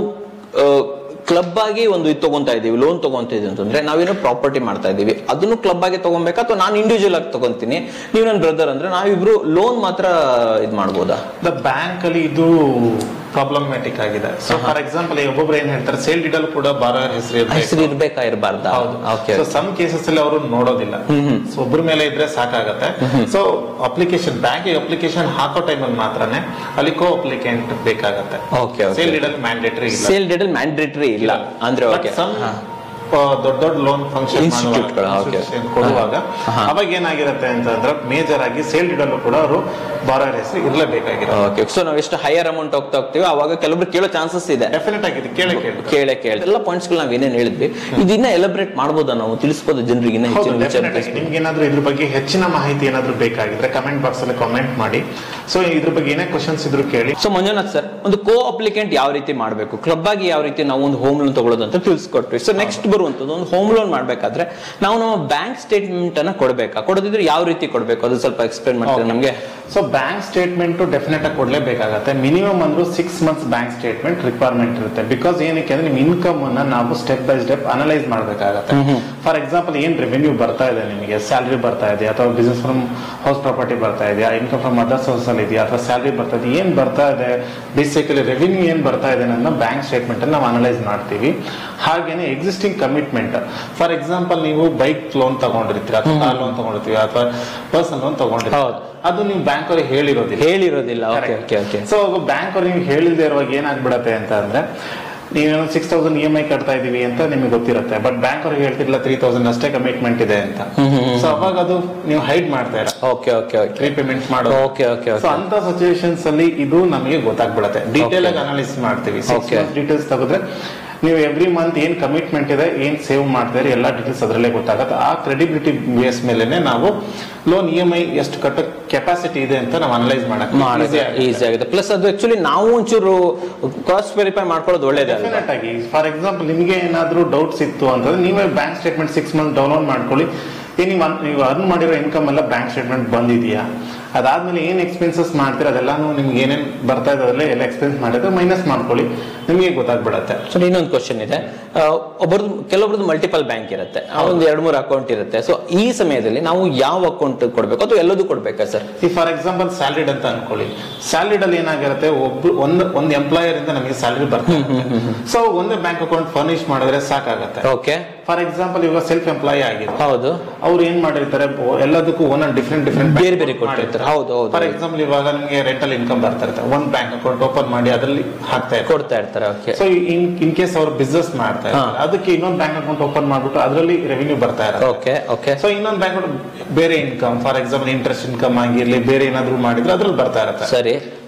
ಕ್ಲಬ್ ಆಗಿ ಒಂದು ಇದು ತಗೊಂತಾ ಇದೀವಿ ಲೋನ್ ತಗೊಂತ ಇದೀವಿ ಅಂತಂದ್ರೆ ನಾವೇನೋ ಪ್ರಾಪರ್ಟಿ ಮಾಡ್ತಾ ಇದೀವಿ ಅದನ್ನು ಕ್ಲಬ್ ಆಗಿ ತಗೊಬೇಕಾ ಅಥವಾ ನಾನು ಇಂಡಿವಿಜುವಲ್ ಆಗಿ ತಗೊಂತೀನಿ ನೀವು ನನ್ನ ಬ್ರದರ್ ಅಂದ್ರೆ ನಾವಿಬ್ರು ಲೋನ್ ಮಾತ್ರ ಇದು ಮಾಡ್ಬೋದಾ ದ ಬ್ಯಾಂಕ್ ಅಲ್ಲಿ ಇದು ಪ್ರಾಬ್ಲಮ್ಯಾಟಿಕ್ ಆಗಿದೆ ಸೊ ಫಾರ್ ಎಕ್ಸಾಂಪಲ್ ಒಬ್ಬೊಬ್ರು ಏನ್ ಹೇಳ್ತಾರೆ ಸೇಲ್ ಡೀಡಲ್ ಕೂಡ ಬಾರೋಯರ್ ಹೆಸರು ಹೆಸರು ಇರ್ಬೇಕಾ ಇರಬಾರ್ದಾ ಓಕೆ ಸೊ ಸಮ್ ಕೇಸಸ್ ಅಲ್ಲಿ ಅವರು ನೋಡೋದಿಲ್ಲ ಸೊ ಒಬ್ಬರ ಮೇಲೆ ಇದ್ರೆ ಸಾಕಾಗತ್ತೆ ಸೊ ಅಪ್ಲಿಕೇಶನ್ ಬ್ಯಾಂಕ್ ಅಪ್ಲಿಕೇಶನ್ ಹಾಕೋ ಟೈಮಲ್ಲಿ ಮಾತ್ರನೇ ಅಲ್ಲಿ ಕೋ ಅಪ್ಲಿಕೆಂಟ್ ಬೇಕಾಗತ್ತೆ ಓಕೆ ಓಕೆ ಸೇಲ್ ಡೀಡಲ್ ಮ್ಯಾಂಡೇಟರಿ ಇಲ್ಲ ಸೇಲ್ ಡೇಟಲ್ ಮ್ಯಾಂಡೇಟರಿ ಇಲ್ಲ ಅಂದ್ರೆ But ಓಕೆ some, ಆ, ದೊಡ್ಡ ದೊಡ್ಡ ಲೋನ್ ಫಂಕ್ಷನ್ Institute ಗಳು, okay. ಕೊಡುವಾಗ ಹಾ. ಅವಾಗ ಏನಾಗಿರುತ್ತೆ ಅಂತಂದ್ರೆ ಮೇಜರ್ ಆಗಿ ಸೇಲ್ ಡೀಡಲ್ ಕೂಡ ಅವರು ಬಾರೋಯರ್ ಹೆಸರು ಇರಲೇಬೇಕಾಗಿರುತ್ತೆ ಓಕೆ ಸೊ ನಾವು ಎಷ್ಟು ಹೈಯರ್ ಅಮೌಂಟ್ ಹೋಗ್ತಾ ಹೋಗ್ತೀವಿ ಅವಾಗ ಕೆಲವೊಬ್ರು ಕೇಳೋ ಚಾನ್ಸಸ್ ಇದೆ ಡೆಫಿನೆಟ್ ಆಗಿದೆ ಕೇಳಿ ಕೇಳಿ ಕೇಳೆ ಕೇಳಿ ಎಲ್ಲ ಪಾಯಿಂಟ್ಸ್ ಗಳು ನಾವ್ ಏನೇನ್ ಹೇಳಿದ್ವಿ ಇದನ್ನ ಎಲಬ್ರೇಟ್ ಮಾಡ್ಬೋದಾ ನಾವು ತಿಳಿಸ್ಬೋದು ಜನರಿಗೆ ಇನ್ನ ಹೌದು ಹೆಚ್ಚಿನ ವಿಚಾರ ಡೆಫಿನೆಟ್ ಆಗಿ ನಿಮ್ಗೆ ಏನಾದ್ರೂ ಇದ್ರ ಬಗ್ಗೆ ಹೆಚ್ಚಿನ ಮಾಹಿತಿ ಏನಾದ್ರೂ ಬೇಕಾಗಿದ್ರೆ ಕಮೆಂಟ್ ಬಾಕ್ಸ್ ಅಲ್ಲಿ ಕಾಮೆಂಟ್ ಮಾಡಿ ಸೊ ಇದ್ರ ಬಗ್ಗೆ ಏನೇ ಕ್ವಶನ್ಸ್ ಇದ್ರು ಕೇಳಿ ಸೊ ಮಂಜುನಾಥ್ ಸರ್ ಒಂದು ಕೋ ಅಪ್ಲಿಕೆಂಟ್ ಯಾವ ರೀತಿ ಮಾಡಬೇಕು ಕ್ಲಬ್ ಆಗಿ ಯಾವ ರೀತಿ ನಾವು ಒಂದು ಹೋಮ್ ಲೋನ್ ತಗೊಳ್ಳೋದು ಅಂತ ತಿಳಿಸ್ಕೊಟ್ವಿ ಸೊ ನೆಕ್ಸ್ಟ್ ಬರುವಂತದ್ದು ಒಂದು ಹೋಮ್ ಲೋನ್ ಮಾಡ್ಬೇಕಾದ್ರೆ ನಾವು ನಮ್ಮ ಬ್ಯಾಂಕ್ ಸ್ಟೇಟ್ಮೆಂಟ್ ಅನ್ನ ಕೊಡ್ಬೇಕಾ ಕೊಡೋದಿದ್ರೆ ಯಾವ ರೀತಿ ಕೊಡ್ಬೇಕು ಅದು ಸ್ವಲ್ಪ ಎಕ್ಸ್ಪ್ಲೇನ್ ಮಾಡ್ತೀರಾ Okay. ನಮ್ಗೆ ಸೊ ಬ್ಯಾಂಕ್ ಸ್ಟೇಟ್ಮೆಂಟ್ ಡೆಫಿನೆಟ್ ಆಗಿ ಕೊಡ್ಲೇಬೇಕಾಗತ್ತೆ ಮಿನಿಮಮ್ ಅಂದ್ರೂ six months bank statement requirement ಇರುತ್ತೆ ಬಿಕಾಸ್ ಏನಕ್ಕೆ ಅಂದ್ರೆ ನಿಮ್ ಇನ್ಕಮ್ ಅನ್ನ ನಾವು ಸ್ಟೆಪ್ ಬೈ ಸ್ಟೆಪ್ ಅನಲೈಸ್ ಮಾಡ್ಬೇಕಾಗತ್ತೆ ಫಾರ್ ಎಕ್ಸಾಂಪಲ್ ಏನ್ ರೆವೆನ್ಯೂ ಬರ್ತಾ ಇದೆ ನಿಮಗೆ ಸ್ಯಾಲರಿ ಬರ್ತಾ ಇದೆ ಅಥವಾ ಬಿಸ್ನೆಸ್ ಫ್ರಮ್ ಹೌಸ್ ಪ್ರಾಪರ್ಟಿ ಬರ್ತಾ ಇದೆಯಾ ಇನ್ಕಮ್ ಫ್ರಮ್ ಅದರ್ ಸೋರ್ಸ್ ಅಲ್ಲಿ ಇದೆಯಾ ಅಥವಾ ಸ್ಯಾಲರಿ ಬರ್ತಾ ಇದೆ ಏನ್ ಬರ್ತಾ ಇದೆ ಬೇಸಿಕಲಿ ರೆವೆನ್ಯೂ ಏನ್ ಬರ್ತಾ ಇದೆ ಅನ್ನೋದನ್ನ ಬ್ಯಾಂಕ್ ಸ್ಟೇಟ್ಮೆಂಟ್ ನಾವು ಅನಲೈಸ್ ಮಾಡ್ತೀವಿ ಹಾಗೇನೆ ಎಕ್ಸಿಸ್ಟಿಂಗ್ ಕಮಿಟ್ಮೆಂಟ್ ಫಾರ್ ಎಕ್ಸಾಂಪಲ್ ನೀವು ಬೈಕ್ ಲೋನ್ ತಗೊಂಡಿರ್ತೀರ ಅಥವಾ ಕಾರ್ ಲೋನ್ ತಗೊಂಡಿರ್ತೀವಿ ಅಥವಾ ಪರ್ಸನಲ್ ಲೋನ್ ತಗೊಂಡಿರ್ತೀವಿ ಹೌದು. ಅದು ನೀವು ಬ್ಯಾಂಕ್ ಅವ್ರಿಗೆ ಹೇಳಿರೋದಿಲ್ಲ ಹೇಳಿರೋದಿಲ್ಲ okay okay okay so bank ಅವ್ರಿಗೆ ನೀವು ಹೇಳಿಲ್ದೇ ಇರುವಾಗ ಏನಾಗ್ಬಿಡತ್ತೆ ಅಂತ ಅಂದ್ರೆ ನೀವೇನೋ six thousand E M I ಕಟ್ತಾ ಇದೀವಿ ಅಂತ ನಿಮಗೆ ಗೊತ್ತಿರುತ್ತೆ ಬಟ್ ಬ್ಯಾಂಕ್ ಅವ್ರಿಗೆ ಹೇಳ್ತಿರ್ಲಿಲ್ಲ ತ್ರೀ ತೌಸಂಡ್ ಅಷ್ಟೇ ಕಮಿಟ್ಮೆಂಟ್ ಇದೆ ಅಂತ ಸೊ ಅವಾಗ ಅದು ನೀವು ಹೈಡ್ ಮಾಡ್ತಾ ಇರ ಓಕೆ ಓಕೆ ಓಕೆ ರೀಪೇಮೆಂಟ್ ಮಾಡೋ ಓಕೆ ಓಕೆ ಸೊ ಓಕೆ ಅಂತ ಸಿಚುವೇಶನ್ಸ್ ಅಲ್ಲಿ ಇದು ನಮಗೆ ಗೊತ್ತಾಗ್ಬಿಡುತ್ತೆ ಡೀಟೇಲ್ ಆಗಿ ಅನಾಲಿಸ್ ಮಾಡ್ತೀವಿ Okay. ಡೀಟೇಲ್ಸ್ ತೆಗೆದ್ರೆ ನೀವು ಎವ್ರಿ ಮಂತ್ ಏನ್ ಕಮಿಟ್ಮೆಂಟ್ ಇದೆ ಏನ್ ಸೇವ್ ಮಾಡ್ತಾರೆ ಎಲ್ಲ ಡೀಟೇಲ್ಸ್ ಅದರಲ್ಲೇ ಗೊತ್ತಾಗುತ್ತೆ ಆ ಕ್ರೆಡಿಬಿಲಿಟಿ ಬೇಸ್ ಮೇಲೆನೆ ನಾವು ಲೋನ್ ಇ ಎಂ ಐ ಎಷ್ಟು ಕಟ್ಟೋ ಕೆಪಾಸಿಟಿ ಇದೆ ಅಂತ ನಾವು ಅನಲೈಸ್ ಮಾಡಕ್ ಮಾಡೋದು ಈಸಿ ಆಗುತ್ತೆ ಪ್ಲಸ್ ಅದು ಆಕ್ಚುಲಿ ನಾವು ಒಂಚೂರು ಕ್ರಾಸ್ ವೆರಿಫೈ ಮಾಡ್ಕೊಳ್ಳೋದು ಒಳ್ಳೇದೇ ಅಲ್ವಾ ಡೆಫಿನೆಟ್ ಆಗಿ ಫಾರ್ ಎಕ್ಸಾಂಪಲ್ ನಿಮಗೆ ಏನಾದ್ರೂ ಡೌಟ್ಸ್ ಇತ್ತು ಅಂತಂದ್ರೆ ನೀವೇ bank statement six month download ಮಾಡ್ಕೊಳ್ಳಿ ಏ ನೀವು ಅನ್- ನೀವು ಅರ್ನ್ ಮಾಡಿರೋ ಇನ್ಕಮ್ ಎಲ್ಲ ಬ್ಯಾಂಕ್ ಸ್ಟೇಟ್ಮೆಂಟ್ ಬಂದಿದೆಯಾ ಅದಾದ್ಮೇಲೆ ಏನ್ ಎಕ್ಸ್ಪೆನ್ಸಸ್ ಮಾಡ್ತೀರ ಅದೆಲ್ಲಾನು ನಿಮ್ಗೆ ಏನೇನ್ ಬರ್ತಾ ಇದಾವಲ್ಲ ಎಲ್ಲ ಎಕ್ಸ್ಪೆನ್ಸ್ ಮಾಡಿದ್ರೆ ಮೈನಸ್ ಮಾಡ್ಕೊಳ್ಳಿ ನಿಮಗೆ ಗೊತ್ತಾಗ್ಬಿಡತ್ತೆ ಸೊ ಇನ್ನೊಂದು ಕ್ವಶನ್ ಇದೆ ಆ, ಒಬ್ಬರದ್ದು ಕೆಲವೊಬ್ರದ್ದು ಮಲ್ಟಿಪಲ್ ಬ್ಯಾಂಕ್ ಇರುತ್ತೆ ಆ, ಒಂದು ಎರಡು ಮೂರು ಅಕೌಂಟ್ ಇರುತ್ತೆ ಸೊ ಈ ಸಮಯದಲ್ಲಿ ನಾವು ಯಾವ ಅಕೌಂಟ್ ಕೊಡ್ಬೇಕು ಅಥವಾ ಎಲ್ಲದೂ ಕೊಡ್ಬೇಕಾ ಸರ್ ಈ ಫಾರ್ ಎಕ್ಸಾಂಪಲ್ ಸ್ಯಾಲರಿಡ್ ಅಂತ ಅನ್ಕೊಳ್ಳಿ ಸ್ಯಾಲರಿಡ್ ಅಲ್ಲಿ ಏನಾಗಿರುತ್ತೆ ಒಬ್ರು ಒಂದು ಒಂದು ಎಂಪ್ಲಾಯರ್ ಇಂದ ನಮಗೆ ಸ್ಯಾಲರಿ ಬರ್ತದೆ ಸೊ ಒಂದೇ ಬ್ಯಾಂಕ್ ಅಕೌಂಟ್ ಫರ್ನಿಶ್ ಮಾಡಿದ್ರೆ ಸಾಕಾಗತ್ತೆ ಓಕೆ ಫಾರ್ ಎಕ್ಸಾಂಪಲ್ ಇವಾಗ ಸೆಲ್ಫ್ ಎಂಪ್ಲಾಯ್ ಆಗಿದೆ ಹೌದು ಅವ್ರು ಏನ್ ಮಾಡಿರ್ತಾರೆ ಓ- ಎಲ್ಲದಕ್ಕೂ ಒಂದೊಂದು ಡಿಫ್ರೆಂಟ್ ಡಿಫ್ರೆಂಟ್ ಬೇರೆ ಬೇರೆ ಕೊಟ್ಟಿರ್ತಾರೆ ಹೌದು ಹೌದು ಫಾರ್ ಎಕ್ಸಾಂಪಲ್ ಇವಾಗ ನಿಮಗೆ ರೆಂಟಲ್ ಇನ್ಕಮ್ ಬರ್ತಾ ಇರುತ್ತೆ ಒಂದ್ ಬ್ಯಾಂಕ್ ಅಕೌಂಟ್ ಓಪನ್ ಮಾಡಿ ಅದರಲ್ಲಿ ಹಾಕ್ತಾ ಇರ್ತಾರೆ ಕೊಡ್ತಾ ಇರ್ತಾರೆ okay so in in case ಅವ್ರು ಬಿಸ್ನೆಸ್ ಮಾಡ್ತಾ ಇರ್ತಾರೆ ಅದಕ್ಕೆ ಇನ್ನೊಂದ್ ಬ್ಯಾಂಕ್ ಅಕೌಂಟ್ ಓಪನ್ ಮಾಡ್ಬಿಟ್ಟು ಅದರಲ್ಲಿ ರೆವಿನ್ಯೂ ಬರ್ತಾ ಇರುತ್ತೆ ಓಕೆ ಓಕೆ ಸೊ ಇನ್ನೊಂದ್ ಬ್ಯಾಂಕ್ ಬೇರೆ income for example interest income ಆಗಿರ್ಲಿ ಬೇರೆ ಏನಾದ್ರು ಮಾಡಿದ್ರೆ ಅದ್ರಲ್ಲಿ ಬರ್ತಾ ಇರುತ್ತೆ ಸರಿ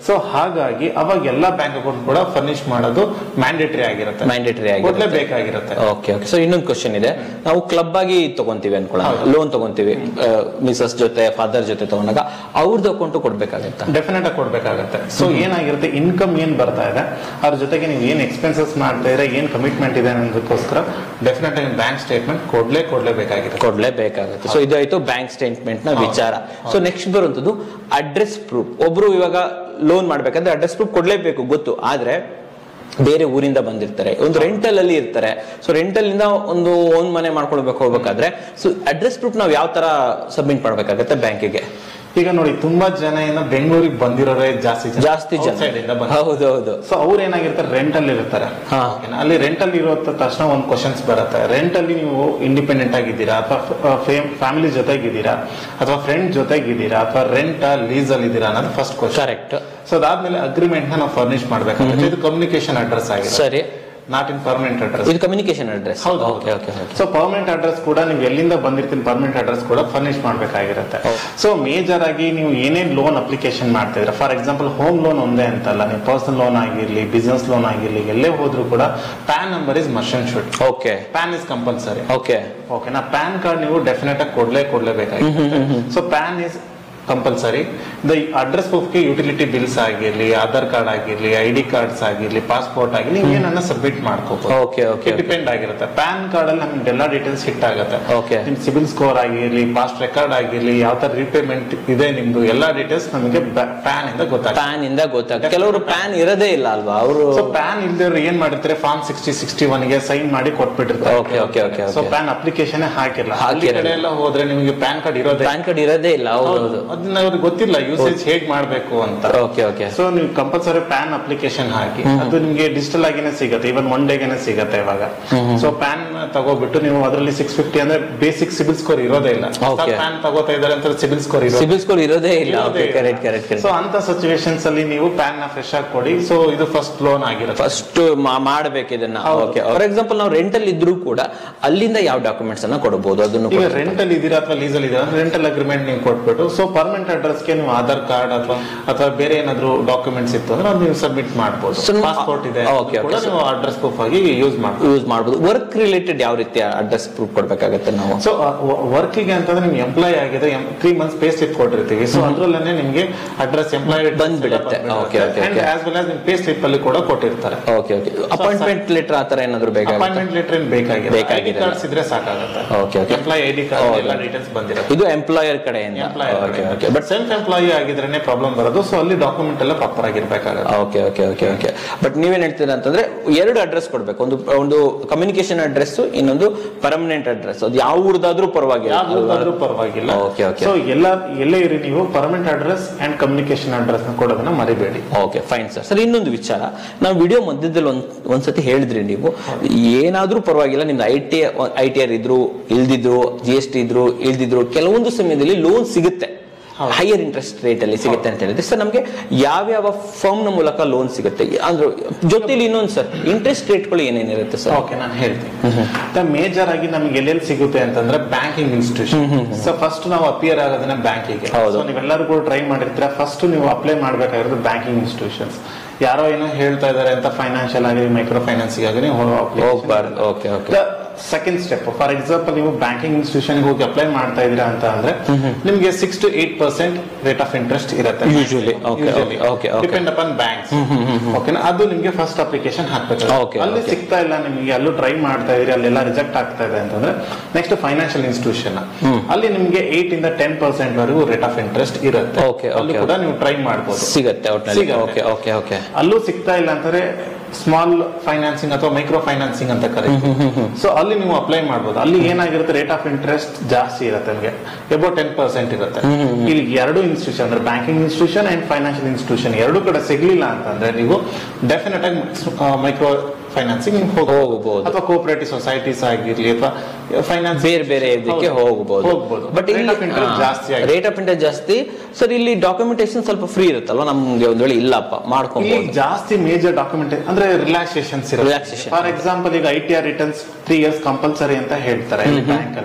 ಸೊ ಹಾಗಾಗಿ ಅವಾಗ ಎಲ್ಲಾ ಬ್ಯಾಂಕ್ ಅಕೌಂಟ್ ಕೂಡ ಫರ್ನಿಶ್ ಮಾಡೋದು ಮ್ಯಾಂಡೇಟರಿ ಆಗಿರುತ್ತೆ ಮ್ಯಾಂಡೇಟರಿ ಆಗಿ ಕೊಡ್ಲೇಬೇಕಾಗಿರುತ್ತೆ ಓಕೆ ಓಕೆ ಸೊ ಇನ್ನೊಂದು ಕ್ವಶನ್ ಇದೆ ನಾವು ಕ್ಲಬ್ ಆಗಿ ತಗೊಂತೀವಿ ಅನ್ಕೊಳ್ಳೋಣ ಲೋನ್ ತಗೊಂತೀವಿ ಮಿಸಸ್ ಜೊತೆ ಫಾದರ್ ಜೊತೆ ತಗೊಂಡಾಗ ಅವ್ರದ್ದು ಅಕೌಂಟ್ ಕೊಡ್ಬೇಕಾಗತ್ತಾ ಡೆಫಿನೆಟ್ ಆಗಿ ಕೊಡ್ಬೇಕಾಗತ್ತೆ ಸೊ ಏನಾಗಿರುತ್ತೆ ಇನ್ಕಮ್ ಏನ್ ಬರ್ತಾ ಇದೆ ಅದ್ರ ಜೊತೆಗೆ ನೀವು ಏನ್ ಎಕ್ಸ್ಪೆನ್ಸಸ್ ಮಾಡ್ತಾ ಇದ್ರೆ ಏನ್ ಕಮಿಟ್ಮೆಂಟ್ ಇದೆ ಅನ್ನೋದಕ್ಕೋಸ್ಕರ ಡೆಫಿನೆಟ್ ಆಗಿ ಬ್ಯಾಂಕ್ ಸ್ಟೇಟ್ಮೆಂಟ್ ಕೊಡ್ಲೇ ಕೊಡ್ಲೇಬೇಕಾಗಿರುತ್ತೆ ಕೊಡ್ಲೇಬೇಕಾಗುತ್ತೆ ಸೊ ಇದಾಯ್ತು ಬ್ಯಾಂಕ್ ಸ್ಟೇಟ್ಮೆಂಟ್ ನ ವಿಚಾರ ಸೊ ನೆಕ್ಸ್ಟ್ ಬರುವಂತದ್ದು ಅಡ್ರೆಸ್ ಪ್ರೂಫ್ ಒಬ್ರು ಇವಾಗ ಲೋನ್ ಮಾಡ್ಬೇಕಾದ್ರೆ ಅಡ್ರೆಸ್ ಪ್ರೂಫ್ ಕೊಡ್ಲೇಬೇಕು ಗೊತ್ತು ಆದ್ರೆ ಬೇರೆ ಊರಿಂದ ಬಂದಿರ್ತಾರೆ ಒಂದು ರೆಂಟಲ್ ಅಲ್ಲಿ ಇರ್ತಾರೆ ಸೊ ರೆಂಟಲ್ ಇಂದ ಒಂದು ಒಂದ್ ಮನೆ ಮಾಡ್ಕೊಳ್ಬೇಕು ಹೋಗ್ಬೇಕಾದ್ರೆ ಸೊ ಅಡ್ರೆಸ್ ಪ್ರೂಫ್ ನಾವು ಯಾವ ತರ ಸಬ್ಮಿಟ್ ಮಾಡ್ಬೇಕಾಗತ್ತೆ ಬ್ಯಾಂಕಿಗೆ ಈಗ ನೋಡಿ ತುಂಬಾ ಜನ ಏನೋ ಬೆಂಗಳೂರಿಗೆ ಬಂದಿರೋರೇ ಜಾಸ್ತಿ ಜನ ಜಾಸ್ತಿ Outside ಇಂದ ಜನ ಬಂದಿರ್ತಾರೆ. ಹೌದು ಹೌದು ಸೊ ಅವ್ರು ಏನಾಗಿರ್ತಾರೆ ರೆಂಟ್ ಅಲ್ಲಿ ಇರ್ತಾರೆ ಹಾ. ಓಕೆನಾ? ಅಲ್ಲಿ ರೆಂಟ್ ಅಲ್ಲಿ ಇರೋ ತಕ್ಷಣ ಒಂದು ಕ್ವಶನ್ಸ್ ಬರುತ್ತೆ ರೆಂಟ್ ಅಲ್ಲಿ ನೀವು ಇಂಡಿಪೆಂಡೆಂಟ್ ಆಗಿದ್ದೀರಾ ಅಥವಾ ಫ್ಯಾಮಿಲಿ ಜೊತೆಗಿದ್ದೀರಾ ಅಥವಾ ಫ್ರೆಂಡ್ ಜೊತೆಗಿದ್ದೀರಾ ಅಥವಾ ರೆಂಟ್ ಲೀಸ್ ಅಲ್ಲಿ ಇದ್ದೀರಾ ಅನ್ನೋದು ಫಸ್ಟ್ ಕ್ವಶನ್ ಕರೆಕ್ಟ್ ಸೊ ಅದಾದ್ಮೇಲೆ ಅಗ್ರಿಮೆಂಟ್ ನ ನಾವು ಫರ್ನಿಶ್ ಮಾಡ್ಬೇಕಾಗುತ್ತೆ ಇದು ಕಮ್ಯುನಿಕೇಶನ್ ಅಡ್ರೆಸ್ ಆಗಿದೆ ಸರಿ ನಾಟ್ ಇನ್ ಪರ್ಮನೆಂಟ್ ಅಡ್ರೆಸ್ ಇದು ಕಮ್ಯುನಿಕೇಶನ್ ಅಡ್ರೆಸ್ ಹೌದು okay okay okay so permanent address ಕೂಡ ನೀವು ಎಲ್ಲಿಂದ ಬಂದಿರ್ತೀನಿ ಪರ್ಮನೆಂಟ್ ಅಡ್ರೆಸ್ ಕೂಡ ಫರ್ನಿಶ್ ಮಾಡ್ಬೇಕಾಗಿರುತ್ತೆ ಸೊ ಮೇಜರ್ ಆಗಿ ನೀವು ಏನೇ ಲೋನ್ ಅಪ್ಲಿಕೇಶನ್ ಮಾಡ್ತಿದ್ರೆ ಫಾರ್ ಎಕ್ಸಾಂಪಲ್ ಹೋಮ್ ಲೋನ್ ಒಂದೇ ಅಂತಲ್ಲ ನೀವು ಪರ್ಸನಲ್ ಲೋನ್ ಆಗಿರ್ಲಿ ಬಿಸ್ನೆಸ್ ಲೋನ್ ಆಗಿರ್ಲಿ ಎಲ್ಲೇ ಹೋದ್ರೂ ಕೂಡ PAN number is machine should okay PAN is compulsory okay ಓಕೆನಾ ಪ್ಯಾನ್ ಕಾರ್ಡ್ ನೀವು ಡೆಫಿನೆಟ್ ಆಗಿ ಕೊಡ್ಲೇ ಕೊಡ್ಲೇಬೇಕಾಗಿರುತ್ತೆ so PAN is compulsory the address ಪ್ರೂಫ್ಗೆ ಯುಟಿಲಿಟಿ ಬಿಲ್ಸ್ ಆಗಿರ್ಲಿ ಆಧಾರ್ ಕಾರ್ಡ್ ಆಗಿರ್ಲಿ ಐ ಡಿ ಕಾರ್ಡ್ಸ್ ಆಗಿರ್ಲಿ ಪಾಸ್ಪೋರ್ಟ್ ಆಗಿರ್ಲಿ ನೀವು ಏನನ್ನ ಸಬ್ಮಿಟ್ ಮಾಡ್ಕೋಬಹುದು ಓಕೆ ಓಕೆ ಡಿಪೆಂಡ್ ಆಗಿರುತ್ತೆ ಪ್ಯಾನ್ ಕಾರ್ಡ್ ಅಲ್ಲಿ ನಮ್ಗೆ ಎಲ್ಲ ಡೀಟೇಲ್ಸ್ ಹಿಟ್ ಆಗುತ್ತೆ Okay. ನಿಮ್ ಸಿಬಿಲ್ ಸ್ಕೋರ್ ಆಗಿರ್ಲಿ ಪಾಸ್ಟ್ ರೆಕಾರ್ಡ್ ಆಗಿರ್ಲಿ ಯಾವ ತರ ರಿಪೇಮೆಂಟ್ ಇದೆ ನಿಮ್ದು ಎಲ್ಲಾ ಡೀಟೇಲ್ಸ್ ನಮಗೆ ಪ್ಯಾನ್ ಇಂದ ಗೊತ್ತಾಗುತ್ತೆ ಪ್ಯಾನ್ ಇಂದ ಗೊತ್ತಾಗ ಕೆಲವರು ಪ್ಯಾನ್ ಇರೋದೇ ಇಲ್ಲ ಅಲ್ವಾ ಅವರು ಸೊ ಪ್ಯಾನ್ ಇಲ್ದೇವ್ರು ಏನ್ ಮಾಡಿರ್ತಾರೆ ಫಾರ್ಮ್ ಸಿಕ್ಸ್ಟಿ ಸಿಕ್ಸ್ಟಿ ಒನ್ ಗೆ ಸೈನ್ ಮಾಡಿ ಕೊಟ್ಬಿಟ್ಟಿರ್ತಾರೆ Okay, okay, okay, so okay. PAN application ಹಾಕಿಲ್ಲ ಅಲ್ಲಿ ಹಾಕಿರಲ್ಲ. ಕಡೆ ಎಲ್ಲ ಹೋದ್ರೆ ನಿಮಗೆ ಪ್ಯಾನ್ ಕಾರ್ಡ್ ಇರೋದೇ ಪ್ಯಾನ್ ಕಾರ್ಡ್ ಇರೋದೇ ಇಲ್ಲ ಹೌದು ಹೌದು ಅದನ್ನ ಅವ್ರಿಗೆ ಗೊತ್ತಿಲ್ಲ ಯೂಸೇಜ್ ಹೇಗ್ ಮಾಡ್ಬೇಕು ಅಂತ ಓಕೆ ಓಕೆ ಸೊ ನೀವು ಕಂಪಲ್ಸರಿ ಪ್ಯಾನ್ ಅಪ್ಲಿಕೇಶನ್ ಹಾಕಿ ಅದು ನಿಮ್ಗೆ ಡಿಜಿಟಲ್ ಆಗಿನೇ ಸಿಗುತ್ತೆ ಇವನ್ ಒನ್ ಡೇಗೆನೆ ಸಿಗುತ್ತೆ ಇವಾಗ ಸೊ ಪ್ಯಾನ್ ತಗೋಬಿಟ್ಟು ನೀವು ಅದರಲ್ಲಿ ಸಿಕ್ಸ್ ಫಿಫ್ಟಿ ಅಂದ್ರೆ ಬೇಸಿಕ್ ಸಿಬಿಲ್ ಸ್ಕೋರ್ ಇರೋದೇ ಇಲ್ಲ Okay. ಪ್ಯಾನ್ ತಗೋತಾ ಇದಾರೆ ಅಂತ ಸಿಬಿಲ್ ಸ್ಕೋರ್ ಇರೋದೇ ಸಿಬಿಲ್ ಸ್ಕೋರ್ ಇರೋದೇ ಇಲ್ಲ okay correct correct so correct ಅಂತ ಸಿಚುವೇಶನ್ಸ್ ಅಲ್ಲಿ ನೀವು ಪ್ಯಾನ್ ನ ಫ್ರೆಶ್ ಆಗಿ ಕೊಡಿ ಸೊ ಇದು ಫಸ್ಟ್ ಲೋನ್ ಆಗಿರುತ್ತೆ ಫಸ್ಟ್ ಮಾಡ್ಬೇಕು ಇದನ್ನ ಹೌದು. ಓಕೆ ಫಾರ್ ಎಕ್ಸಾಂಪಲ್ ನಾವು ರೆಂಟಲ್ ಇದ್ರೂ ಕೂಡ ಅಲ್ಲಿಂದ ಯಾವ ಡಾಕ್ಯುಮೆಂಟ್ಸ್ ಅನ್ನ ಕೊಡಬಹುದು ಅದನ್ನು ಈಗ ಕೂಡ ರೆಂಟ್ ಅಲ್ಲಿ ಇದೀರಾ ಅಥವಾ ಲೀಸ್ ಅಲ್ಲಿ ಇದೀರಾ ರೆಂಟಲ್ ಅಗ್ರಿಮೆಂಟ್ ನೀವು ಕೊಟ್ಬಿಟ್ಟು ಸೊ ಪರ್ಮನೆಂಟ್ ಅಡ್ರೆಸ್ಗೆ ನೀವು ಆಧಾರ್ ಕಾರ್ಡ್ ಅಥವಾ ಅಥವಾ ಬೇರೆ ಏನಾದ್ರು ಡಾಕ್ಯುಮೆಂಟ್ಸ್ ಇತ್ತು ಅಂದ್ರೆ ಅದು ನೀವು ಸಬ್ಮಿಟ್ ಮಾಡಬಹುದು So, ನೀವು- ಪಾಸ್ಪೋರ್ಟ್ ಇದೆ Okay, ಅದು ಕೂಡ okay. ನೀವು ಅಡ್ರೆಸ್ ಪ್ರೂಫ್ ಆಗಿ ಯೂಸ್ ಮಾಡಬಹುದು ಯೂಸ್ ಮಾಡಬಹುದು ವರ್ಕ್ ರಿಲೇಟೆಡ್ ಯಾವ ರೀತಿ ಅಡ್ರೆಸ್ ಪ್ರೂಫ್ ಕೊಡ್ಬೇಕಾಗತ್ತೆ ನಾವು ಸೊ ವರ್ಕಿಗೆ ಅಂತಂದ್ರೆ ನಿಮ್ಗೆ ಎಂಪ್ಲಾಯ್ ಆಗಿದೆ ತ್ರೀ ಮಂತ್ಸ್ ಪೇ ಸ್ಲಿಪ್ ಕೊಟ್ಟಿರ್ತೀವಿ ಸೊ ಅದ್ರಲ್ಲೇ ನಿಮ್ಗೆ ಅಡ್ರೆಸ್ ಎಂಪ್ಲಾಯ್ ಬಂದ್ಬಿಡುತ್ತೆ. Okay, okay, okay. As well as ನಿಮ್ ಪೇ ಸ್ಲಿಪ್ ಅಲ್ಲಿ ಕೂಡ ಕೊಟ್ಟಿರ್ತಾರೆ ಓಕೆ ಓಕೆ ಅಪಾಯಿಂಟ್ಮೆಂಟ್ ಲೆಟರ್ ಆತರ ಏನಾದ್ರು ಬೇಕಾಗುತ್ತೆ ಅಪಾಯಿಂಟ್ಮೆಂಟ್ ಲೆಟರ್ ಏನ್ ಬೇಕಾಗಿಲ್ಲ ಐ ಡಿ ಬೇಕಾಗಿರಲ್ಲ. ಕಾರ್ಡ್ಸ್ ಇದ್ರೆ ಸಾಕಾಗುತ್ತೆ Okay, okay. Employ I D card ಹೌದು. ಎಲ್ಲ ಡೀಟೇಲ್ಸ್ ಬಂದಿರುತ್ತೆ ಇದು ಎಂಪ್ಲಾಯರ್ ಕಡೆಯಿಂದ okay okay but self employee ಆಗಿದ್ರೆ ಪ್ರಾಬ್ಲಮ್ ಬರೋದು ಸೊ ಅಲ್ಲಿ ಡಾಕ್ಯುಮೆಂಟ್ ಎಲ್ಲ ಪ್ರಾಪರ್ ಆಗಿರ್ಬೇಕಾಗುತ್ತೆ okay okay okay okay but ನೀವೇನ್ ಹೇಳ್ತೀರಾ ಅಂತಂದ್ರೆ ಎರಡು ಅಡ್ರೆಸ್ ಕೊಡ್ಬೇಕು ಒಂದು ಒಂದು ಕಮ್ಯುನಿಕೇಶನ್ ಅಡ್ರೆಸ್ ಇನ್ನೊಂದು ಪರ್ಮನೆಂಟ್ ಅಡ್ರೆಸ್ ಅದು ಯಾವ ಊರ್ದಾದ್ರೂ ಪರವಾಗಿಲ್ಲ ಯಾವ್ದಾದ್ರೂ ಪರವಾಗಿಲ್ಲ Okay, okay. ಸೊ ಎಲ್ಲ ಎಲ್ಲೇ ಇರಿ ನೀವು permanent address and communication address ನ ಕೊಡೋದನ್ನ ಮರಿಬೇಡಿ ಓಕೆ ಫೈನ್ ಸರ್ ಸರ್ ಇನ್ನೊಂದು ವಿಚಾರ ನಾವು ವಿಡಿಯೋ ಮಧ್ಯದಲ್ಲಿ ಒಂದ್ ಒಂದ್ಸತಿ ಹೇಳಿದ್ರಿ ನೀವು ಏನಾದ್ರೂ ಪರವಾಗಿಲ್ಲ ನಿಮ್ದು I T I T R ಇದ್ರು ಇಲ್ದಿದ್ರು ಜಿ ಎಸ್ ಟಿ ಇದ್ರು ಇಲ್ದಿದ್ರು ಕೆಲವೊಂದು ಸಮಯದಲ್ಲಿ ಲೋನ್ ಸಿಗುತ್ತೆ ಹೈಯರ್ ಇಂಟ್ರೆಸ್ಟ್ ರೇಟ್ ಅಲ್ಲಿ ಸಿಗುತ್ತೆ ಅಂತ ಹೇಳಿದ್ರೆ ಸರ್ ನಮಗೆ ಯಾವ್ಯಾವ ಫರ್ಮ್ ನ ಮೂಲಕ ಲೋನ್ ಸಿಗುತ್ತೆ ಅಂದ್ರೆ ಜೊತೆಲಿ ಇನ್ನೊಂದು ಸರ್ ಇಂಟ್ರೆಸ್ಟ್ ರೇಟ್ಗಳು ಏನೇನಿರುತ್ತೆ ಸರ್ ಓಕೆ ನಾನು ಹೇಳ್ತೀನಿ ಮೇಜರ್ ಆಗಿ ನಮ್ಗೆ ಎಲ್ಲೆಲ್ಲಿ ಸಿಗುತ್ತೆ ಅಂತಂದ್ರೆ ಬ್ಯಾಂಕಿಂಗ್ ಇನ್ಸ್ಟಿಟ್ಯೂಷನ್ ಸೊ ಫಸ್ಟ್ ನಾವು ಅಪಿಯರ್ ಆಗೋದನ್ನ ಬ್ಯಾಂಕಿಗೆ ಹೌದು. ಸೊ ನೀವೆಲ್ಲರೂ ಕೂಡ ಟ್ರೈ ಮಾಡಿರ್ತೀರ ಫಸ್ಟ್ ನೀವು ಅಪ್ಲೈ ಮಾಡ್ಬೇಕಾಗಿರೋದು ಬ್ಯಾಂಕಿಂಗ್ ಇನ್ಸ್ಟಿಟ್ಯೂಷನ್ಸ್ ಯಾರೋ ಏನೋ ಹೇಳ್ತಾ ಇದಾರೆ ಅಂತ ಫೈನಾನ್ಷಿಯಲ್ ಆಗಲಿ ಮೈಕ್ರೋ ಫೈನಾನ್ಸ್ ಆಗಲಿ ಹೋಗ್ಬಾರ್ದು okay okay second step for example ನೀವು ಬ್ಯಾಂಕಿಂಗ್ ಇನ್ಸ್ಟಿಟ್ಯೂಷನ್ ಹೋಗಿ ಅಪ್ಲೈ ಮಾಡ್ತಾ ಇದೀರಾ ಅಂತ ಅಂದ್ರೆ ನಿಮ್ಗೆ six to eight percent rate of interest ಇರುತ್ತೆ Usually, okay, okay, okay, okay. Depend upon banks ಓಕೆನಾ ಅದು ನಿಮ್ಗೆ ಫಸ್ಟ್ ಅಪ್ಲಿಕೇಶನ್ ಹಾಕ್ಬೇಕು Okay, ಅಲ್ಲಿ okay. ಸಿಗ್ತಾ ಇಲ್ಲ ನಿಮಗೆ ಅಲ್ಲೂ ಟ್ರೈ ಮಾಡ್ತಾ ಇದೀರಿ ಅಲ್ಲೆಲ್ಲ ರಿಜೆಕ್ಟ್ ಆಗ್ತಾ ಇದೆ ಅಂತಂದ್ರೆ ನೆಕ್ಸ್ಟ್ ಫೈನಾನ್ಷಿಯಲ್ ಇನ್ಸ್ಟಿಟ್ಯೂಷನ್ ಅಲ್ಲಿ ನಿಮ್ಗೆ ಏಟ್ ಇಂದ ಟೆನ್ ಪರ್ಸೆಂಟ್ ವರೆಗೂ ರೇಟ್ ಆಫ್ ಇಂಟ್ರೆಸ್ಟ್ ಇರುತ್ತೆ Okay, ಅಲ್ಲಿ okay, ಕೂಡ ನೀವು ಟ್ರೈ ಮಾಡಬಹುದು ಸಿಗತ್ತೆ ಒಟ್ಟಿನಲ್ಲಿ ಸಿಗತ್ತೆ. ಓಕೆ ಓಕೆ ಓಕೆ ಅಲ್ಲೂ ಸಿಗ್ತಾ ಇಲ್ಲ ಅಂತಂದ್ರೆ ಸ್ಮಾಲ್ ಫೈನಾನ್ಸಿಂಗ್ ಅಥವಾ ಮೈಕ್ರೋ ಫೈನಾನ್ಸಿಂಗ್ ಅಂತ ಕರೀತೀವಿ ಸೊ ಅಲ್ಲಿ ನೀವು ಅಪ್ಲೈ ಮಾಡ್ಬೋದು ಅಲ್ಲಿ ಏನಾಗಿರುತ್ತೆ ರೇಟ್ ಆಫ್ ಇಂಟ್ರೆಸ್ಟ್ ಜಾಸ್ತಿ ಇರುತ್ತೆ ನಿಮಗೆ ಅಬೌಟ್ ಟೆನ್ ಪರ್ಸೆಂಟ್ ಇರುತ್ತೆ ಇಲ್ಲಿ ಎರಡು ಇನ್ಸ್ಟಿಟ್ಯೂಷನ್ ಅಂದ್ರೆ banking institution and financial institution ಎರಡು ಕಡೆ ಸಿಗ್ಲಿಲ್ಲ ಅಂತಂದ್ರೆ ನೀವು ಡೆಫಿನೆಟ್ ಆಗಿ ಮೈಕ್ರೋ ಫೈನಾನ್ಸಿಂಗ್ ಹೋಗ್ಬೋದು. ಅಥವಾ ಕೋಪರೇಟಿವ್ ಸೊಸೈಟೀಸ್ ಆಗಿರ್ಲಿ ಅಥವಾ ಫೈನಾನ್ಸ್ ಬೇರೆ ಬೇರೆ ಇದಕ್ಕೆ ಹೋಗಬಹುದು ಹೋಗ್ಬೋದು ಬಟ್ ರೇಟ್ ಆಫ್ ಇಂಟ್ರೆಸ್ಟ್ ಜಾಸ್ತಿ ಆಗಿದೆ ರೇಟ್ ಆಫ್ ಇಂಟ್ರೆಸ್ಟ್ ಜಾಸ್ತಿ ಸರ್ ಇಲ್ಲಿ ಡಾಕ್ಯುಮೆಂಟೇಶನ್ ಸ್ವಲ್ಪ ಫ್ರೀ ಇರುತ್ತಲ್ವಾ ನಮ್ಗೆ ಒಂದ್ ವೇಳೆ ಇಲ್ಲಪ್ಪ ಇಲ್ಲಿ ಮಾಡ್ಕೊಬಹುದು ಜಾಸ್ತಿ ಮೇಜರ್ ಡಾಕ್ಯುಮೆಂಟ್ ಅಂದ್ರೆ ರಿಲ್ಯಾಕ್ಸೇಷನ್ಸ್ Relaxation. ಫಾರ್ ಎಕ್ಸಾಂಪಲ್ ಈಗ I T R returns three years compulsory ಅಂತ ಹೇಳ್ತಾರೆ ಬ್ಯಾಂಕ್ ಅಲ್ಲಿ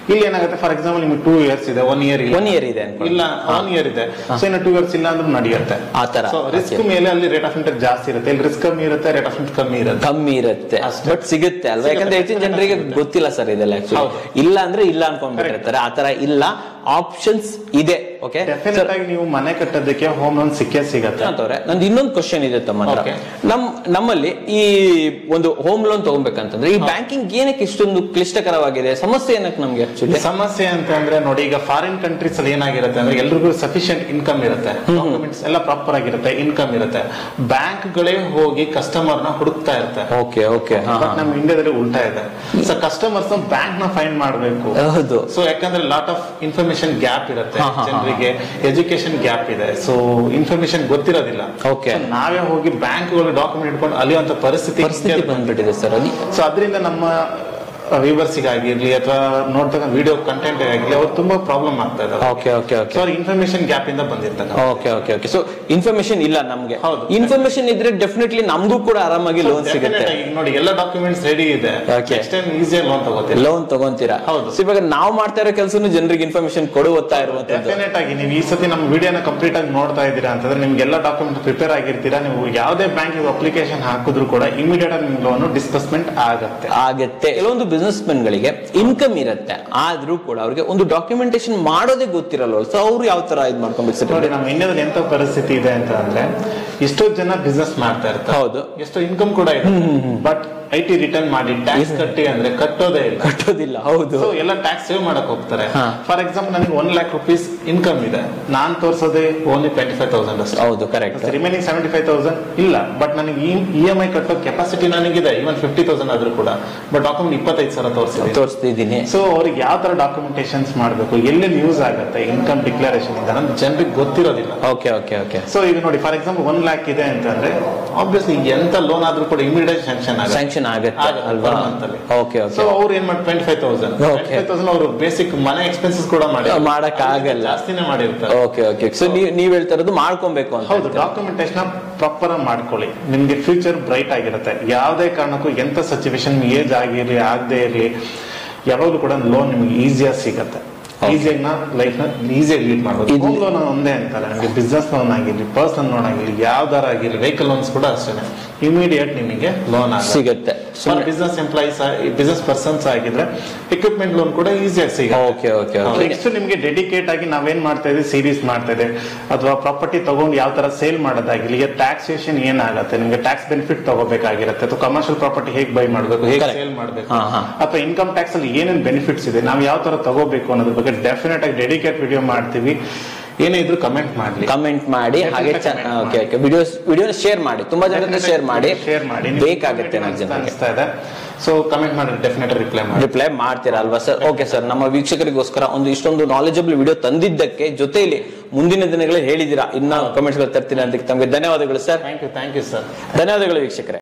ಇಲ್ಲಿ ಏನಾಗುತ್ತೆ ಫಾರ್ ಎಕ್ಸಾಂಪಲ್ ನಿಮ್ಗೆ ಟೂ ಇಯರ್ಸ್ ಇದೆ ಒನ್ ಇಯರ್ ಒನ್ ಇಯರ್ ಇದೆ ಅನ್ಕೊಳ್ಳಿ ಇಲ್ಲ ಒನ್ ಇಯರ್ ಇದೆ ಸೊ ಇನ್ನು ಟೂ ಇಯರ್ಸ್ ಇಲ್ಲ ಅಂದ್ರೂ ನಡೆಯುತ್ತೆ ಆ ತರ ಸೊ ರಿಸ್ಕ್ ಮೇಲೆ ಅಲ್ಲಿ ರೇಟ್ ಆಫ್ ಇಂಟ್ರೆಸ್ಟ್ ಜಾಸ್ತಿ ಇರುತ್ತೆ ಇಲ್ಲಿ ರಿಸ್ಕ್ ಕಮ್ಮಿ ಇರುತ್ತೆ ರೇಟ್ ಆಫ್ ಇಂಟ್ರೆಸ್ಟ್ ಕಮ್ಮಿ ಇರುತ್ತೆ ಕಮ್ಮಿ ಇರುತ್ತೆ ಅಷ್ಟೇ. ಬಟ್ ಸಿಗುತ್ತೆ ಅಲ್ವಾ ಯಾಕಂದ್ರೆ ಹೆಚ್ಚಿನ ಜನರಿಗೆ ಗೊತ್ತಿಲ್ಲ ಸರ್ ಇದೆಲ್ಲ ಆಕ್ಚುಲಿ ಹೌದು. ಇಲ್ಲ ಅಂದ್ರೆ ಇಲ್ಲ ಅನ್ಕೊಂಡ್ಬಿಟ್ಟಿರ್ತಾರೆ ಆ ತರ ಇಲ್ಲ ಆಪ್ಷನ್ಸ್ ಇದೆ ಓಕೆ ಡೆಫಿನೆಟ್ ಆಗಿ ನೀವು ಮನೆ ಕಟ್ಟೋದಕ್ಕೆ ಹೋಮ್ ಲೋನ್ ಸಿಕ್ಕೇ ಸಿಗತ್ತೆ ಅಂತವ್ರೆ ನಂದು ಇನ್ನೊಂದು ಕ್ವಶನ್ ಇದೆ ತಮ್ಮ ಹತ್ರ Okay. ನಮ್ ನಮ್ಮಲ್ಲಿ ಈ ಒಂದು ಹೋಮ್ ಲೋನ್ ತಗೊಬೇಕಂತಂದ್ರೆ ಈ ಬ್ಯಾಂಕಿಂಗ್ ಏನಕ್ಕೆ ಇಷ್ಟೊಂದು ಕ್ಲಿಷ್ಟಕರವಾಗಿದೆ ಸಮಸ್ಯೆ ಏನಕ್ಕೆ ನಮ್ಗೆ ಆಕ್ಚುಲಿ ಸಮಸ್ಯೆ ಅಂತ ಅಂದ್ರೆ ನೋಡಿ ಈಗ ಫಾರಿನ್ ಕಂಟ್ರೀಸ್ ಅಲ್ಲಿ ಏನಾಗಿರುತ್ತೆ ಅಂದ್ರೆ ಎಲ್ರಿಗೂ ಸಫಿಶಿಯಂಟ್ ಇನ್ಕಮ್ ಇರುತ್ತೆ ಡಾಕ್ಯುಮೆಂಟ್ಸ್ ಎಲ್ಲ ಪ್ರಾಪರ್ ಆಗಿರುತ್ತೆ ಇನ್ಕಮ್ ಇರುತ್ತೆ ಬ್ಯಾಂಕ್ ಗಳೇ ಹೋಗಿ ಕಸ್ಟಮರ್ ನ ಹುಡುಕ್ತಾ ಇರುತ್ತೆ ಓಕೆ ಓಕೆ ಬಟ್ ನಮ್ಮ ಇಂಡಿಯಾದಲ್ಲಿ ಉಲ್ಟಾ ಇದೆ ಸೊ ಕಸ್ಟಮರ್ಸ್ ಬ್ಯಾಂಕ್ ನ ಫೈಂಡ್ ಮಾಡಬೇಕು ಹೌದು ಸೊ ಯಾಕಂದ್ರೆ ಲಾಟ್ ಆಫ್ ಇನ್ಫಾರ್ಮೇಶನ್ ಗ್ಯಾಪ್ ಇರುತ್ತೆ ಹಾ, ಹಾ, ಹಾ, ಜನರಿಗೆ ಎಜುಕೇಶನ್ ಗ್ಯಾಪ್ ಇದೆ ಸೊ ಇನ್ಫಾರ್ಮೇಶನ್ ಗೊತ್ತಿರೋದಿಲ್ಲ Okay. So ನಾವೇ ಹೋಗಿ ಬ್ಯಾಂಕ್ ಡಾಕ್ಯುಮೆಂಟ್ ಇಟ್ಕೊಂಡು ಅಲಿಯುವಂತ ಪರಿಸ್ಥಿತಿ ಪರಿಸ್ಥಿತಿ ಬಂದ್ಬಿಟ್ಟಿದೆ ಸರ್ ಅದು ಸೊ ಅದರಿಂದ ನಮ್ಮ ವ್ಯೂವರ್ಸಿಗಾಗಿರ್ಲಿ ಅಥವಾ ನೋಡ್ತಕ್ಕ ವಿಡಿಯೋ ಕಂಟೆಂಟ್ ಆಗಿರ್ಲಿ ಅವ್ರು ತುಂಬಾ ಪ್ರಾಬ್ಲಮ್ ಆಗ್ತಾ ಇದಾವೆ ಓಕೆ ಓಕೆ ಓಕೆ ಸೊ ಅವ್ರ ಇನ್ಫಾರ್ಮೇಶನ್ ಗ್ಯಾಪ್ ಇಂದ ಬಂದಿರ್ತಾರೆ okay okay okay so information ಇಲ್ಲ ನಮ್ಗೆ ಹೌದು. ಇನ್ಫಾರ್ಮೇಶನ್ ಇದ್ರೆ ಡೆಫಿನೆಟ್ಲಿ ನಮಗೂ ಕೂಡ ಆರಾಮಾಗಿ ಲೋನ್ ಸಿಗುತ್ತೆ ನೋಡಿ ಎಲ್ಲ ಡಾಕ್ಯುಮೆಂಟ್ಸ್ ರೆಡಿ ಇದೆ Okay. ನೆಕ್ಸ್ಟ್ ಟೈಮ್ ಈಸಿಯಾಗಿ ಲೋನ್ ತಗೋತೀವಿ ಲೋನ್ ತಗೊಂತೀರಾ ಹೌದು. So, ಇವಾಗ ನಾವು ಮಾಡ್ತಾ ಇರೋ ಕೆಲಸನು ಜನರಿಗೆ ಇನ್ಫಾರ್ಮೇಶನ್ ಕೊಡುತ್ತಾ ಇರುವಂತದ್ದು ಡೆಫಿನೆಟ್ ಆಗಿ ನೀವು ಈ ಸತಿ ನಮ್ಮ ವಿಡಿಯೋನ ಕಂಪ್ಲೀಟ್ ಆಗಿ ನೋಡ್ತಾ ಇದ್ದೀರಾ ಅಂತಂದ್ರೆ ನಿಮ್ಗೆಲ್ಲ ಡಾಕ್ಯುಮೆಂಟ್ ಪ್ರಿಪೇರ್ ಆಗಿರ್ತೀರಾ ನೀವು ಯಾವುದೇ ಬ್ಯಾಂಕ್ ಅಪ್ಲಿಕೇಶನ್ ಹಾಕಿದ್ರು ಕೂಡ ಇಮಿಡಿಯೇಟ್ ಆಗಿ ನಿಮ್ಗೆ ಲೋನ್ ಡಿಸ್ಬರ್ಸ್ಮೆಂಟ್ ಆಗತ್ತೆ ಆಗತ್ತೆ ಕೆಲವೊಂದು ಬಿಸ್ನೆಸ್ ಮೆನ್ ಗಳಿಗೆ ಇನ್ಕಮ್ ಇರುತ್ತೆ ಆದ್ರೂ ಕೂಡ ಅವ್ರಿಗೆ ಒಂದು ಡಾಕ್ಯುಮೆಂಟೇಶನ್ ಮಾಡೋದೇ ಗೊತ್ತಿರಲ್ಲ ಸೊ ಅವ್ರು ಯಾವ ತರ ಇದ್ ಮಾಡ್ಕೊಬೇಕು ಸರ್ ನೋಡಿ ನಮ್ಮ ಇಂಡಿಯಾದಲ್ಲಿ ಎಂತ ಪರಿಸ್ಥಿತಿ ಇದೆ ಅಂತ ಅಂದ್ರೆ ಎಷ್ಟೋ ಜನ ಬಿಸ್ನೆಸ್ ಮಾಡ್ತಾ ಇರ್ತಾರೆ ಹೌದು ಎಷ್ಟೋ ಇನ್ಕಮ್ ಕೂಡ ಇದೆ ಬಟ್ ಐ ಟಿ ರಿಟರ್ನ್ ಮಾಡಿ ಟ್ಯಾಕ್ಸ್ ಕಟ್ಟಿ ಅಂದ್ರೆ ಕಟ್ಟೋದೇ ಇಲ್ಲ ಕಟ್ಟೋದಿಲ್ಲ ಹೌದು ಸೊ ಎಲ್ಲ ಟ್ಯಾಕ್ಸ್ ಸೇವ್ ಮಾಡಕ್ ಹೋಗ್ತಾರೆ ಹಾ. ಫಾರ್ ಎಕ್ಸಾಂಪಲ್ ನನಗೆ ಒನ್ ಲ್ಯಾಕ್ ರುಪೀಸ್ ಇನ್ಕಮ್ ಇದೆ ನಾನ್ ತೋರ್ಸೋದೇ ಓನ್ಲಿ ಟ್ವೆಂಟಿ ಫೈವ್ ತೌಸಂಡ್ ಅಷ್ಟೇ ಹೌದು correct remaining seventy five thousand ಇಲ್ಲ ಬಟ್ ನನಗೆ ಇ ಎಂ ಐ ಕಟ್ಟೋ ಕೆಪಾಸಿಟಿ ನನಗಿದೆ ಇವನ್ ಫಿಫ್ಟಿ ತೌಸಂಡ್ ಆದ್ರೂ ಕೂಡ ಬಟ್ ಡಾಕ್ಯುಮೆಂಟ್ ಇಪ್ಪತ್ತೈದು ಸಾವಿರ ತೋರಿಸಿದೆ ತೋರಿಸ್ತಿದ್ದೀನಿ ಸೊ ಅವ್ರಿಗೆ ಯಾವ ತರ ಡಾಕ್ಯುಮೆಂಟೇಶನ್ಸ್ ಮಾಡಬೇಕು ಎಲ್ಲೆಲ್ಲಿ ಯೂಸ್ ಆಗುತ್ತೆ ಇನ್ಕಮ್ ಡಿಕ್ಲರೇಷನ್ ಇದೆ ಅಂತ ಜನರಿಗೆ ಗೊತ್ತಿರೋದಿಲ್ಲ ಓಕೆ ಓಕೆ ಓಕೆ ಸೊ ಈಗ ನೋಡಿ ಫಾರ್ ಎಕ್ಸಾಂಪಲ್ ಒನ್ ಲ್ಯಾಕ್ ಇದೆ ಅಂತಂದ್ರೆ ಆಬ್ವಿಯಸ್ಲಿ ಎಂತ ಲೋನ್ ಆದ್ರೂ ಕೂಡ ಇಮಿಡಿಯೇಟ್ ಸ್ಯಾಂಕ್ಷನ್ ಆಗುತ್ತೆ ಸ್ಯಾಂಕ್ಷನ್ ಆಗತ್ತೆ ಆಗತ್ತೆ ಅಲ್ವಾ per month ಅಲ್ಲಿ. ಓಕೆ ಸೊ ಓಕೆ ಅವ್ರು ಏನ್ ಮಾಡಿ twenty five thousand Okay. Twenty five thousand ಅವರು ಬೇಸಿಕ್ ಮನೆ ಎಕ್ಸ್ಪೆನ್ಸಸ್ ಕೂಡ ಮಾಡಿ ಮಾಡಕ್ ಆಗಲ್ಲ. ಜಾಸ್ತಿನೇ ಮಾಡಿರ್ತಾರೆ ಓಕೆ ಓಕೆ ಸೊ ನೀವ್ ನೀವ್ ಹೇಳ್ತಾ ಇರೋದು ಮಾಡ್ಕೊಬೇಕು ಅಂತ ಹೌದು ಡಾಕ್ಯುಮೆಂಟೇಶನ್ ಪ್ರಾಪರ್ ಮಾಡ್ಕೊಳ್ಳಿ ನಿಮ್ಗೆ ಫ್ಯೂಚರ್ ಬ್ರೈಟ್ ಆಗಿರುತ್ತೆ ಯಾವುದೇ ಕಾರಣಕ್ಕೂ ಎಂತ ಸಿಚುವೇಶನ್ ಏಜ್ ಆಗಿರ್ಲಿ ಆಗದೆ ಇರ್ಲಿ ಯಾವಾಗಲೂ ಕೂಡ ಲೋನ್ ನಿಮ್ಗೆ ಈಸಿಯಾಗಿ ಸಿಗತ್ತೆ ಈಸಿಯಾಗಿ ನಾ ಲೈಫ್ ನ ಈಸಿಯಾಗಿ ಲೀಡ್ ಮಾಡ್ಬೋದು ಇದು- ಹೋಮ್ ಲೋನ್ ಒಂದೇ ಅಂತಲ್ಲ ನಿಮಗೆ ಬಿಸ್ನೆಸ್ ಲೋನ್ ಆಗಿರ್ಲಿ ಪರ್ಸನಲ್ ಲೋನ್ ಆಗಿರ್ಲಿ ಯಾವ್ದಾರ ಆಗಿರ್ಲಿ ವೆಹಿಕಲ್ ಲೋನ್ಸ್ ಕೂಡ ಅಷ್ಟೇ ಇಮಿಡಿಯೇಟ್ ನಿಮಗೆ ಲೋನ್ ಆಗುತ್ತೆ ಸಿಗತ್ತೆ for business employees business persons ಆಗಿದ್ರೆ ಎಕ್ವಿಪ್ಮೆಂಟ್ ಲೋನ್ ಕೂಡ ಈಸಿಯಾಗಿ ಸಿಗುತ್ತೆ ಓಕೆ ಓಕೆ ಓಕೆ ನೆಕ್ಸ್ಟ್ ನಿಮ್ಗೆ ಡೆಡಿಕೇಟ್ ಆಗಿ ನಾವೇನ್ ಮಾಡ್ತಾ ಇದೀವಿ ಸೀರೀಸ್ ಮಾಡ್ತಾ ಇದೆ ಅಥವಾ ಪ್ರಾಪರ್ಟಿ ತಗೊಂಡು ಯಾವ ತರ ಸೇಲ್ ಮಾಡೋದಾಗಿರ್ಲಿ ಈಗ ಟ್ಯಾಕ್ಸೇಷನ್ ಏನಾಗುತ್ತೆ ನಿಮ್ಗೆ ಟ್ಯಾಕ್ಸ್ ಬೆನಿಫಿಟ್ ತಗೋಬೇಕಾಗಿರುತ್ತೆ ಅಥವಾ ಕಮರ್ಷಿಯಲ್ ಪ್ರಾಪರ್ಟಿ ಹೇಗೆ ಬೈ ಮಾಡಬೇಕು ಹೇಗೆ Correct. ಸೇಲ್ ಮಾಡಬೇಕು ಹಾ, ಹಾ. ಅಥವಾ ಇನ್ಕಮ್ ಟ್ಯಾಕ್ಸ್ ಅಲ್ಲಿ ಏನೇನ್ ಬೆನಿಫಿಟ್ಸ್ ಇದೆ ನಾವು ಯಾವ ತರ ತಗೋಬೇಕು ಅನ್ನೋದ್ರ ಬಗ್ಗೆ ಡೆಫಿನೆಟ್ ಆಗಿ ಡೆಡಿಕೇಟ್ ವಿಡಿಯೋ ಮಾಡ್ತೀವಿ ಏನೇ ಇದ್ರು ಕಮೆಂಟ್ ಮಾಡ್ಲಿ ಕಮೆಂಟ್ ಮಾಡಿ ಹಾಗೆ Definitely comment okay okay videos ವಿಡಿಯೋನ ಶೇರ್ ಮಾಡಿ ತುಂಬಾ ಜನಕ್ಕೆ ಶೇರ್ ಮಾಡಿ ಶೇರ್ ಮಾಡಿ ಬೇಕಾಗುತ್ತೆ ನಾಲ್ಕು ಜನಕ್ಕೆ ಅನಿಸ್ತಾ ಇದೆ ಸೊ ಕಮೆಂಟ್ ಮಾಡಿ ಡೆಫಿನೆಟ್ ರಿಪ್ಲೈ ಮಾಡಿ ರಿಪ್ಲೈ ಮಾಡ್ತೀರಾ ಅಲ್ವಾ ಸರ್ ಓಕೆ ಸರ್ ನಮ್ಮ ವೀಕ್ಷಕರಿಗೋಸ್ಕರ ಒಂದು ಇಷ್ಟೊಂದು ನಾಲೆಜಬಲ್ ವಿಡಿಯೋ ತಂದಿದ್ದಕ್ಕೆ ಜೊತೆಯಲ್ಲಿ ಮುಂದಿನ ದಿನಗಳಲ್ಲಿ ಹೇಳಿದ್ದೀರಾ ಇನ್ನ ಕಮೆಂಟ್ಸ್ ಗಳು ತರ್ತೀನಿ ಅಂತ ತಮಗೆ ಧನ್ಯವಾದಗಳು sir thank you thank you sir ಧನ್ಯವಾದಗಳು ವೀಕ್ಷಕರೇ